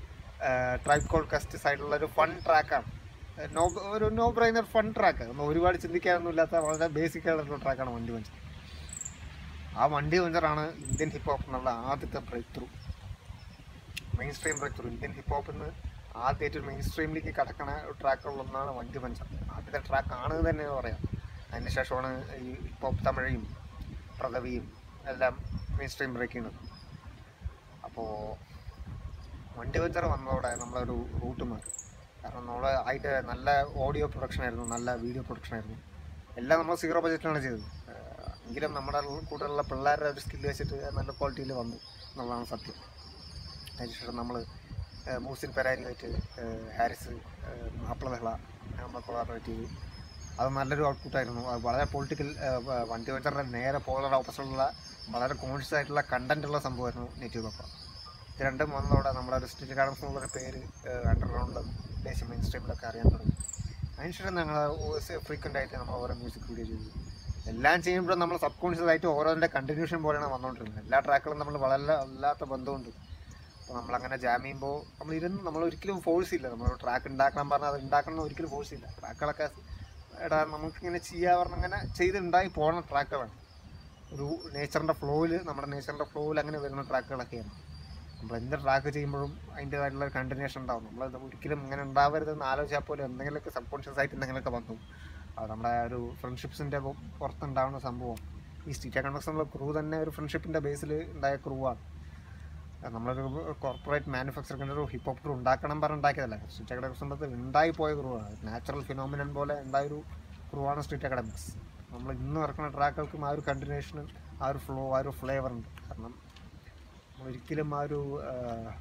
Tribe Called Quest സൈഡിലുള്ള ഒരു ഫൺ ട്രാക്കാണ് നോ ഒരു നോ ബ്രൈനർ ഫൺ ട്രാക്ക് നമ്മൾ ഒരുപാട് ചിന്തിക്കാനൊന്നും ഇല്ലാത്ത വളരെ ബേസിക് ആയിട്ടുള്ള ട്രാക്കാണ് വണ്ടി വഞ്ചർ ആ വണ്ടി വഞ്ചറാണ് ഇന്ത്യൻ ഹിപ്പ് ഹോപ്പ് എന്നുള്ള ആദ്യത്തെ break through main stream break through Indian hip ഹോപ്പിൽ നിന്ന് ആദ്യമായിട്ട് മെയിൻ സ്ട്രീമിലേക്ക് കടക്കണ ട്രാക്കുകളൊന്നാണ് വണ്ടി വഞ്ചർ ആദ്യത്തെ ട്രാക്ക് ആണ് തന്നെ പറയാം അതിന് ശേഷമാണ് ഈ ഹിപ്പ് ഹോപ്പ് തമിഴയും പ്രഥവിയും എല്ലാം മെയിൻ സ്ട്രീം ബ്രേക്ക് ചെയ്യുന്നത് അപ്പോൾ വണ്ടി വെഞ്ചർ വന്നതോടെ നമ്മളൊരു റൂട്ട് മാറി കാരണം നമ്മൾ അതിൻ്റെ നല്ല ഓഡിയോ പ്രൊഡക്ഷൻ ആയിരുന്നു നല്ല വീഡിയോ പ്രൊഡക്ഷൻ ആയിരുന്നു എല്ലാം നമ്മൾ സീറോ ബജറ്റിലാണ് ചെയ്തത് ഏഹ് എങ്കിലും നമ്മുടെ കൂടെയുള്ള പിള്ളേരുടെ ഒരു സ്കില്ല് വെച്ചിട്ട് നല്ല ക്വാളിറ്റിയിൽ വന്നു എന്നുള്ളതാണ് സത്യം അതിനുശേഷം നമ്മൾ മൂസിൻ പെരാരിയായിട്ട് ഹാരിസ് ഏഹ് മാപ്പിള ബഹള നമ്മൾ കൊളാബറേറ്റ് ചെയ്തു അത് നല്ലൊരു ഔട്ട്പുട്ടായിരുന്നു അത് വളരെ പൊളിറ്റിക്കൽ വണ്ടി വെച്ചറിൻ്റെ നേരെ പോളർ ഓപ്പോസിറ്റുള്ള വളരെ കോൺഷ്യസ് ആയിട്ടുള്ള കണ്ടന്റ് ഉള്ള സംഭവമായിരുന്നു നെറ്റീവ് പപ്പ ഇത് രണ്ടും വന്നതോടെ നമ്മുടെ ഒരു സ്ട്രീറ്റ് ഗാർഡൻസ് എന്നുള്ളൊരു പേര് അണ്ടർഗ്രൗണ്ടിലും ദേശീയ മെയിൻ സ്ട്രീമിലൊക്കെ അറിയാൻ തുടങ്ങി അതിനുശേഷം ഞങ്ങൾ ഫ്രീക്വൻ്റ് ആയിട്ട് നമ്മൾ ഓരോ മ്യൂസിക് വീഡിയോ ചെയ്തു എല്ലാം ചെയ്യുമ്പോൾ നമ്മൾ സബ് കോൺഷ്യസ് ആയിട്ട് ഓരോന്നിൻ്റെ കണ്ടിന്യൂഷൻ പോലെയാണ് വന്നുകൊണ്ടിരുന്നത് എല്ലാ ട്രാക്കുകളും നമ്മൾ വളരെ അല്ലാത്ത ബന്ധമുണ്ട് അപ്പോൾ നമ്മളങ്ങനെ ജാം ചെയ്യുമ്പോൾ നമ്മൾ ഇരുന്ന് നമ്മൾ ഒരിക്കലും ഫോഴ്സ് ഇല്ല നമ്മൾ ട്രാക്ക് ഉണ്ടാക്കണം പറഞ്ഞാൽ അത് ഉണ്ടാക്കണം എന്ന് ഒരിക്കലും ഫോഴ്സ് ഇല്ല ട്രാക്കുകളൊക്കെ എടാ നമുക്കിങ്ങനെ ചെയ്യാൻ പറഞ്ഞാൽ അങ്ങനെ ചെയ്തുണ്ടായി പോകുന്ന ട്രാക്കുകളാണ് ഒരു നേച്ചറിൻ്റെ ഫ്ലോയിൽ നമ്മുടെ നേച്ചറിൻ്റെ ഫ്ലോയിൽ അങ്ങനെ വരുന്ന ട്രാക്കുകളൊക്കെയാണ് നമ്മൾ എന്ത് ട്രാക്ക് ചെയ്യുമ്പോഴും അതിൻ്റേതായിട്ടുള്ള കണ്ടിന്യൂഷൻ ഉണ്ടാവും നമ്മൾ ഒരിക്കലും ഇങ്ങനെ ഉണ്ടാവരുതെന്ന് ആലോചിച്ചാൽ പോലും എന്തെങ്കിലുമൊക്കെ സബ് കോൺഷ്യസ് ആയിട്ട് എന്തെങ്കിലുമൊക്കെ വന്നു അത് നമ്മുടെ ആ ഒരു ഫ്രണ്ട്ഷിപ്സിൻ്റെ പുറത്തുണ്ടാവുന്ന സംഭവം ഈ സ്ട്രീറ്റ് എക്കണോമിക്സ് എന്നുള്ള ക്രൂ തന്നെ ഒരു ഫ്രണ്ട്ഷിപ്പിൻ്റെ ബേസിൽ ഉണ്ടായ ക്രൂ ആണ് അത് നമ്മളൊരു കോർപ്പറേറ്റ് മാനുഫാക്ചറിങ്ങിൻ്റെ ഒരു ഹിപ്പ് ഹോപ്പ് ക്രൂ ഉണ്ടാക്കണം പറഞ്ഞ് ഉണ്ടാക്കിയതല്ല സ്ട്രീറ്റ് അക്കാഡമിക്സിൻ്റെ ഉണ്ടായി പോയ ക്രൂ ആണ് നാച്ചുറൽ ഫിനോമിനൻ പോലെ ഉണ്ടായൊരു ക്രൂ ആണ് സ്ട്രീറ്റ് അക്കാഡമിക്സ് നമ്മൾ ഇന്ന് ഇറക്കുന്ന ട്രാക്കുകൾക്കും ആ ഒരു കണ്ടിന്യൂഷനും ആ ഒരു ഫ്ലോ ആ ഒരു ഫ്ലേവർ ഉണ്ട് കാരണം ഒരിക്കലും ആ ഒരു ആ,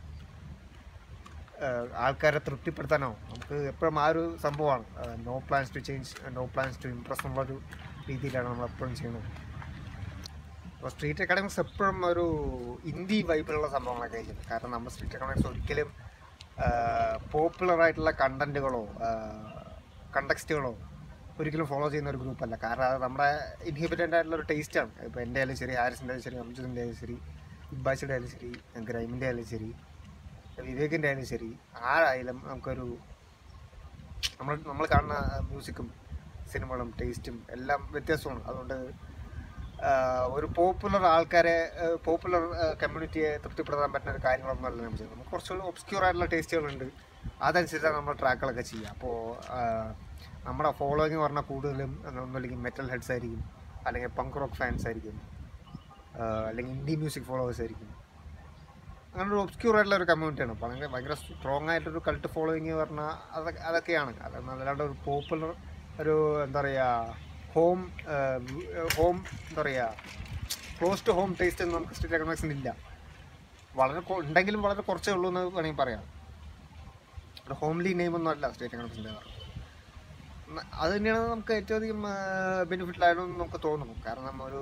ആ, ആൾക്കാരെ തൃപ്തിപ്പെടുത്താനോ നമുക്ക് എപ്പോഴും ആ ഒരു സംഭവമാണ് no plans to change no plans to impress എന്നുള്ളൊരു രീതിയിലാണ് നമ്മൾ എപ്പോഴും ചെയ്യുന്നത് അപ്പോൾ സ്ട്രീറ്റ് അക്കാഡമിക്സ് എപ്പോഴും ഒരു ഇന്ത്യ വൈബിലുള്ള സംഭവങ്ങളൊക്കെ ചെയ്യുന്നത് കാരണം നമ്മൾ സ്ട്രീറ്റ് അക്കാഡമിക്സ് ഒരിക്കലും പോപ്പുലർ ആയിട്ടുള്ള കണ്ടന്റുകളോ കണ്ടക്സ്റ്റുകളോ ഒരിക്കലും ഫോളോ ചെയ്യുന്ന ഒരു ഗ്രൂപ്പല്ല കാരണം അത് നമ്മുടെ ഇൻഹിബിറ്റൻ്റ് ആയിട്ടുള്ള ഒരു ടേസ്റ്റാണ് ഇപ്പോൾ എൻ്റെ ആയാലും ശരി ഹാരിസിൻ്റെ ആയാലും ശരി അംജുദിൻ്റെ ആയാലും ശരി ഇബ്ബാച്ചിയുടെ ആയാലും ശരി ഗ്രൈമിൻ്റെ ആയാലും ശരി വിവേകിൻ്റെ ആയാലും ശരി ആരായാലും നമുക്കൊരു നമ്മൾ നമ്മൾ കാണുന്ന മ്യൂസിക്കും സിനിമകളും ടേസ്റ്റും എല്ലാം വ്യത്യാസമാണ് അതുകൊണ്ട് ആഹ് ഒരു പോപ്പുലർ ആൾക്കാരെ പോപ്പുലർ കമ്മ്യൂണിറ്റിയെ തൃപ്തിപ്പെടുത്താൻ പറ്റുന്ന ഒരു കാര്യങ്ങളൊന്നും അല്ല നമ്മൾ ചെയ്യുന്നത് നമുക്ക് കുറച്ചുകൂടി ഒബ്സ്ക്യൂർ ആയിട്ടുള്ള ടേസ്റ്റുകളുണ്ട് അതനുസരിച്ചാണ് നമ്മൾ ട്രാക്കുകളൊക്കെ ചെയ്യുക അപ്പോൾ നമ്മുടെ ഫോളോയിങ് പറഞ്ഞാൽ കൂടുതലും ഒന്നുമില്ലെങ്കിൽ മെറ്റൽ ഹെഡ്സ് ആയിരിക്കും അല്ലെങ്കിൽ പങ്ക് റോക്ക് ഫാൻസ് ആയിരിക്കും ആഹ് അല്ലെങ്കിൽ ഇൻഡി മ്യൂസിക് ഫോളോവേഴ്സ് ആയിരിക്കും അങ്ങനെ ഒരു ഒബ്സ്ക്യൂർ ആയിട്ടുള്ള ഒരു കമ്മ്യൂണിറ്റിയാണ് ഭയങ്കര ഭയങ്കര സ്ട്രോങ് ആയിട്ടൊരു കൾട്ട് ഫോളോയിങ് പറഞ്ഞാൽ അതൊക്കെ അതൊക്കെയാണ് അത് അല്ലാണ്ട് ഒരു പോപ്പുലർ ഒരു എന്താ പറയുക ഹോം ഹോം എന്താ പറയുക ക്ലോസ് ടു ഹോം ടേസ്റ്റ് എന്ന് നമുക്ക് സ്ട്രീറ്റ് എക്കണോമിക്സിന് ഇല്ല വളരെ കൊ- ഉണ്ടെങ്കിലും വളരെ കുറച്ചേ ഉള്ളൂ എന്ന് വേണമെങ്കിൽ പറയാം ഒരു ഹോംലി നെയിം ഒന്നും അല്ല സ്ട്രീറ്റ് എക്കണോമിക്സിൻ്റെ അത് തന്നെയാണ് നമുക്ക് ഏറ്റവും അധികം ബെനിഫിറ്റ് ആയതെന്ന് നമുക്ക് തോന്നുന്നു കാരണം ഒരു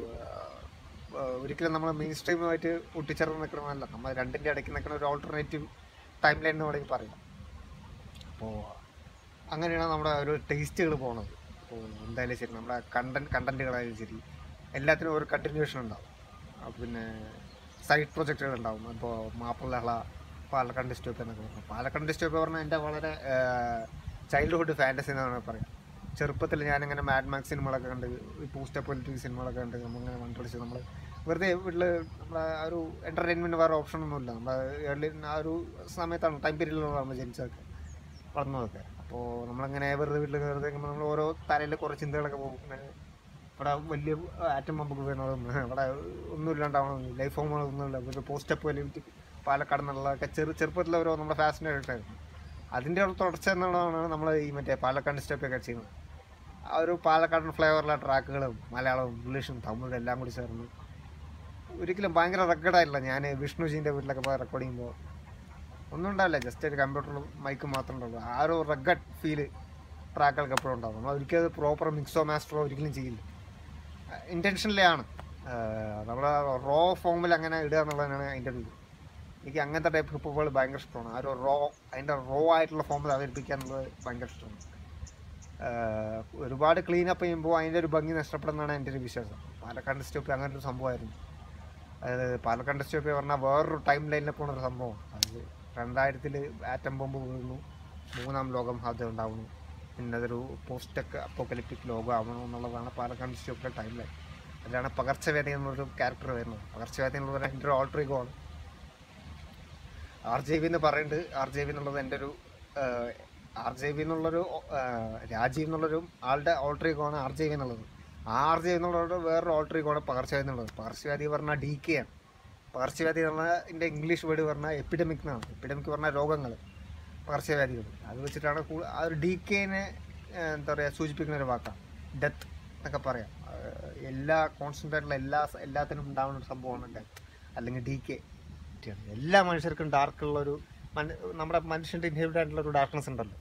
ആ, ഒരിക്കലും നമ്മൾ മെയിൻ സ്ട്രീമുമായിട്ട് ഒട്ടിച്ചേർന്ന് നിൽക്കണമല്ല നമ്മൾ രണ്ടിൻ്റെ ഇടയ്ക്ക് നിൽക്കുന്ന ഒരു ഓൾട്ടർനേറ്റീവ് ടൈം ലൈൻ എന്ന് വേണമെങ്കിൽ പറയാം അപ്പോൾ അങ്ങനെയാണ് നമ്മുടെ ഒരു ടേസ്റ്റുകൾ പോണത് അപ്പോൾ എന്തായാലും ശരി നമ്മുടെ കണ്ടന്റ് കണ്ടന്റുകളായാലും ശരി എല്ലാത്തിനും ഒരു കണ്ടിന്യൂഷൻ ഉണ്ടാവും അപ്പോൾ പിന്നെ സൈഡ് പ്രൊജക്റ്റുകൾ ഉണ്ടാവും ഇപ്പോൾ മാപ്പിളഹള പാലക്കാട് ഡിസ്റ്റോപ്പ് എന്നൊക്കെ പറഞ്ഞു പാലക്കാട് ഡിസ്റ്റോപ്പ് പറഞ്ഞാൽ എൻ്റെ വളരെ ചൈൽഡ്ഹുഡ് ഫാൻറ്റസി എന്നാണ് പറയാം ചെറുപ്പത്തിൽ ഞാനിങ്ങനെ മാഡ് മാക്സ് സിനിമകളൊക്കെ കണ്ട് ഈ പൂസ്റ്റ പൊലിറ്റിക് സിനിമകളൊക്കെ കണ്ട് നമ്മളിങ്ങനെ കണ്ടുപിടിച്ച് നമ്മൾ വെറുതെ വീട്ടിൽ നമ്മളെ ആ ഒരു എൻ്റർടൈൻമെൻറ്റ് വേറെ ഓപ്ഷൻ ഒന്നുമില്ല നമ്മൾ ഏർലി ആ ഒരു സമയത്താണ് ടൈം പീരീഡിലാണ് നമ്മൾ ജനിച്ചതൊക്കെ വളർന്നതൊക്കെ അപ്പോൾ നമ്മളങ്ങനെ വെറുതെ വീട്ടിൽ വെറുതെ ഇരിക്കുമ്പോൾ നമ്മൾ ഓരോ തലയിൽ കുറേ ചിന്തകളൊക്കെ പോകും ഇങ്ങനെ ഇവിടെ വലിയ ആറ്റം ബമ്പൊക്കെ വീണതും ഇവിടെ ഒന്നുമില്ലാണ്ടാവണം ലൈഫ് ഫോമുകളൊന്നുമില്ല ഒരു പോസ്റ്റ് അപ്പ് വലിയ പാലക്കാട് എന്നുള്ളതൊക്കെ ചെറു ചെറുപ്പത്തിലെ ഓരോ നമ്മുടെ ഫാസിനേറ്റഡ് ആയിരുന്നു അതിൻ്റെ ഒരു തുടർച്ച എന്നുള്ളതാണ് നമ്മൾ ഈ മറ്റേ പാലക്കാട് സ്റ്റെപ്പൊക്കെ ചെയ്യുന്നത് ആ ഒരു പാലക്കാടൻ ഫ്ലേവറിലെ ട്രാക്കുകളും മലയാളവും ഇംഗ്ലീഷും തമിഴും എല്ലാം കൂടി ചേർന്ന് ഒരിക്കലും ഭയങ്കര റെക്കോർഡായില്ല ഞാൻ വിഷ്ണുജീൻ്റെ വീട്ടിലൊക്കെ പോയി റെക്കോർഡ് ചെയ്യുമ്പോൾ ഒന്നും ഉണ്ടാവില്ല ജസ്റ്റ് ഒരു കമ്പ്യൂട്ടറിലും മൈക്കും മാത്രമേ ഉണ്ടാവുള്ളൂ ആ ഒരു റെഗഡ് ഫീല് ട്രാക്കുകൾക്ക് എപ്പോഴും ഉണ്ടാവും നമ്മൾ ഒരിക്കലും പ്രോപ്പർ മിക്സോ മാസ്റ്ററോ ഒരിക്കലും ചെയ്യില്ല ഇൻറ്റൻഷനിലേ ആണ് നമ്മൾ റോ ഫോമിൽ അങ്ങനെ ഇടുക എന്നുള്ളതാണ് അതിൻ്റെ ഒരു ഇത് എനിക്ക് അങ്ങനത്തെ ടൈപ്പ് ഹിപ്പുകൾ ഭയങ്കര ഇഷ്ടമാണ് ആ ഒരു റോ അതിൻ്റെ റോ ആയിട്ടുള്ള ഫോമിൽ അവതരിപ്പിക്കുക എന്നുള്ളത് ഭയങ്കര ഇഷ്ടമാണ് ആഹ് ഒരുപാട് ക്ലീൻ അപ്പ് ചെയ്യുമ്പോൾ അതിൻ്റെ ഒരു ഭംഗി നഷ്ടപ്പെടുന്നതാണ് എൻ്റെ ഒരു വിശ്വാസം പാലക്കാട് സ്റ്റോപ്പ് അങ്ങനെ ഒരു സംഭവമായിരുന്നു അതായത് പാലക്കാട് സ്റ്റോപ്പ് പറഞ്ഞാൽ വേറൊരു ടൈം ലൈനിൽ പോകുന്ന ഒരു സംഭവം അത് രണ്ടായിരത്തിൽ ആറ്റം ബോംബ് വീഴുന്നു മൂന്നാം ലോകം അത് ഉണ്ടാവുന്നു പിന്നെ അതൊരു പോസ്റ്റ് അപ്പോക്കലിപ്റ്റിക് ലോകം ആവണം എന്നുള്ളതാണ് പാലക്കാട് ഡിസ്ട്രിക്റ്റിലെ ടൈം ലൈൻ അതിലാണ് പകർച്ചവ്യാധി എന്നൊരു ക്യാരക്ടർ വരുന്നത് പകർച്ചവ്യാധി എന്നുള്ളത് എൻ്റെ ഒരു ഓൾട്ടർ ഈഗോ ആണ് ആർ ജെ വി എന്ന് പറയുന്നുണ്ട് ആർ ജെ വി എന്നുള്ളത് എൻ്റെ ഒരു ആർ ജെ വി എന്നുള്ളൊരു ആഹ്, രാജീവ് എന്നുള്ളൊരു ആളുടെ ഓൾട്ടർ ഈഗോ ആണ് ആർ ജെ വി എന്നുള്ളത് ആ ആർ ജെ വി എന്നുള്ളത് വേറൊരു ഓൾട്ടർ ഈഗോ ആണ് പകർച്ചവ്യാധി എന്നുള്ളത് പകർച്ചവ്യാധി പറഞ്ഞാൽ ഡി കെ ആണ് പകർച്ചവ്യാധി പറഞ്ഞതിൻ്റെ ഇംഗ്ലീഷ് വേർഡ് പറഞ്ഞാൽ എപ്പിഡമിക് എന്നാണ് എപ്പിഡമിക് പറഞ്ഞാൽ രോഗങ്ങൾ പകർച്ചവ്യാധികൾ അത് വെച്ചിട്ടാണ് കൂ- ആ ഒരു ഡി കെനെ എന്താ പറയുക സൂചിപ്പിക്കുന്ന ഒരു വാക്കാണ് ഡെത്ത് എന്നൊക്കെ പറയാം ആഹ് എല്ലാ കോൺസ്റ്റൻ്റ് ആയിട്ടുള്ള എല്ലാ സ- എല്ലാത്തിനും ഉണ്ടാവുന്ന ഒരു സംഭവമാണ് ഡെത്ത് അല്ലെങ്കിൽ ഡി കെ എല്ലാ മനുഷ്യർക്കും ഡാർക്കുള്ളൊരു മന- നമ്മുടെ മനുഷ്യൻ്റെ ഇൻഹിബിറ്റ് ആയിട്ടുള്ള ഒരു ഡാർക്ക്നെസ് ഉണ്ടല്ലോ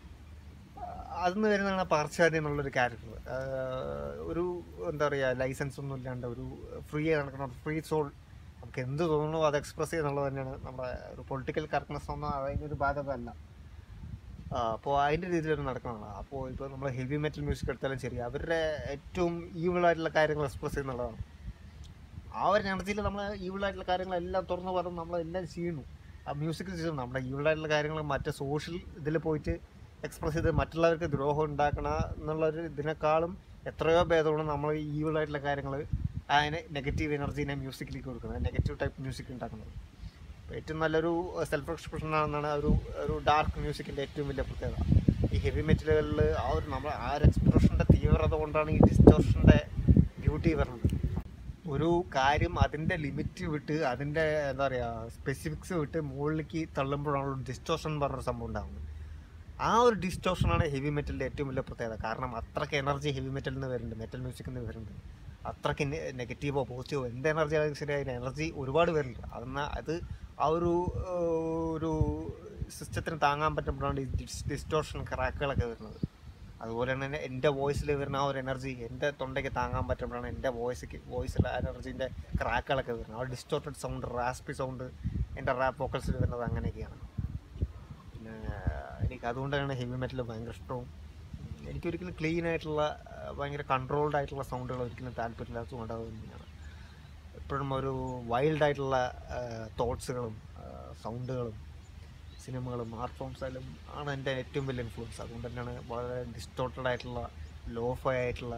അതിൽ നിന്ന് വരുന്നതാണ് പകർച്ചവ്യാധി എന്നുള്ളൊരു ക്യാരക്ടർ ഒരു എന്താ പറയുക ലൈസൻസ് ഒന്നും ഇല്ലാണ്ട് ഒരു ഫ്രീ ആയി നടക്കുന്ന ഫ്രീ സോൾ നമുക്ക് എന്ത് തോന്നുന്നു അത് എക്സ്പ്രസ് ചെയ്യുന്നുള്ളത് തന്നെയാണ് നമ്മുടെ ഒരു പൊളിറ്റിക്കൽ കറക്റ്റ്നെസ് ഒന്നും അതിനൊരു ബാധ്യത അല്ല അപ്പോൾ അതിൻ്റെ രീതിയിൽ നടക്കുന്നതാണ് അപ്പോൾ ഇപ്പോൾ നമ്മൾ ഹെവി മെറ്റൽ മ്യൂസിക് എടുത്താലും ശരി അവരുടെ ഏറ്റവും ഈവിൾ ആയിട്ടുള്ള കാര്യങ്ങൾ എക്സ്പ്രസ് ചെയ്യുന്നുള്ളതാണ് ആ ഒരു എനർജിയിൽ നമ്മൾ ഈവിൾ ആയിട്ടുള്ള കാര്യങ്ങളെല്ലാം തുറന്നു പറഞ്ഞ് നമ്മളെല്ലാം ചെയ്യുന്നു ആ മ്യൂസിക് ചെയ്യുന്നു നമ്മുടെ ഈവിൾ ആയിട്ടുള്ള കാര്യങ്ങൾ മറ്റേ സോഷ്യൽ ഇതിൽ പോയിട്ട് എക്സ്പ്രസ് ചെയ്ത് മറ്റുള്ളവർക്ക് ദ്രോഹം ഉണ്ടാക്കണ എന്നുള്ളൊരു ഇതിനേക്കാളും എത്രയോ ഭേദമാണ് നമ്മൾ ഈവിൾ ആയിട്ടുള്ള കാര്യങ്ങൾ അതിനെ നെഗറ്റീവ് എനർജീനെ മ്യൂസിക്കിലേക്ക് കൊടുക്കുന്നത് നെഗറ്റീവ് ടൈപ്പ് മ്യൂസിക് ഉണ്ടാക്കുന്നത് അപ്പോൾ ഏറ്റവും നല്ലൊരു സെൽഫ് എക്സ്പ്രഷൻ ആണെന്നാണ് ഒരു ഒരു ഡാർക്ക് മ്യൂസിക്കിൻ്റെ ഏറ്റവും വലിയ പ്രത്യേകത ഈ ഹെവി മെറ്റലുകളിൽ ആ ഒരു നമ്മൾ ആ ഒരു എക്സ്പ്രഷൻ്റെ തീവ്രത കൊണ്ടാണ് ഈ ഡിസ്റ്റോർഷൻ്റെ ബ്യൂട്ടി വരുന്നത് ഒരു കാര്യം അതിൻ്റെ ലിമിറ്റ് വിട്ട് അതിൻ്റെ എന്താ പറയുക സ്പെസിഫിക്സ് വിട്ട് മുകളിലേക്ക് തള്ളുമ്പോഴാണ് ഒരു ഡിസ്റ്റോർഷൻ എന്ന് പറഞ്ഞൊരു സംഭവം ഉണ്ടാകുന്നത് ആ ഒരു ഡിസ്റ്റോർഷനാണ് ഹെവി മെറ്റലിൻ്റെ ഏറ്റവും വലിയ പ്രത്യേകത കാരണം അത്രയ്ക്ക് എനർജി ഹെവി മെറ്റലിൽ നിന്ന് വരുന്നുണ്ട് മെറ്റൽ മ്യൂസിക്കിൽ നിന്ന് വരുന്നുണ്ട് അത്രയ്ക്ക് നെഗറ്റീവോ പോസിറ്റീവോ എന്ത് എനർജി ആണെങ്കിലും ശരി അതിന് എനർജി ഒരുപാട് വരുന്നുണ്ട് അതെന്നാൽ അത് ആ ഒരു ഏഹ്, ഒരു സിസ്റ്റത്തിന് താങ്ങാൻ പറ്റുമ്പോഴാണ് ഈ ഡിസ്റ്റോർഷൻ ക്രാക്കുകളൊക്കെ വരുന്നത് അതുപോലെ തന്നെ എൻ്റെ വോയിസിൽ വരുന്ന ആ ഒരു എനർജി എൻ്റെ തൊണ്ടയ്ക്ക് താങ്ങാൻ പറ്റുമ്പോഴാണ് എൻ്റെ വോയിസിക്ക് വോയിസിലെ എനർജീൻ്റെ ക്രാക്കുകളൊക്കെ വരുന്നത് ആ ഡിസ്റ്റോർട്ടഡ് സൗണ്ട് റാസ്പി സൗണ്ട് എൻ്റെ റാപ്പ് വോക്കൽസിൽ വരുന്നത് അങ്ങനെയൊക്കെയാണ് പിന്നെ എനിക്ക് അതുകൊണ്ട് തന്നെയാണ് ഹെവി മെറ്റൽ ഭയങ്കര ഇഷ്ടവും എനിക്കൊരിക്കലും ക്ലീൻ ആയിട്ടുള്ള ആ, ഭയങ്കര കൺട്രോൾഡ് ആയിട്ടുള്ള സൗണ്ടുകൾ ഒരിക്കലും താല്പര്യമില്ലാത്തതുകൊണ്ട് അത് തന്നെയാണ് എപ്പോഴും ഒരു വൈൽഡ് ആയിട്ടുള്ള തോട്ട്സുകളും സൗണ്ടുകളും സിനിമകളും ആർട്ട് ഫോംസായാലും ആണ് എൻ്റെ ഏറ്റവും വലിയ ഇൻഫ്ലുവൻസ് അതുകൊണ്ട് തന്നെയാണ് വളരെ ഡിസ്റ്റോർട്ടഡ് ആയിട്ടുള്ള ലോഫൈ ആയിട്ടുള്ള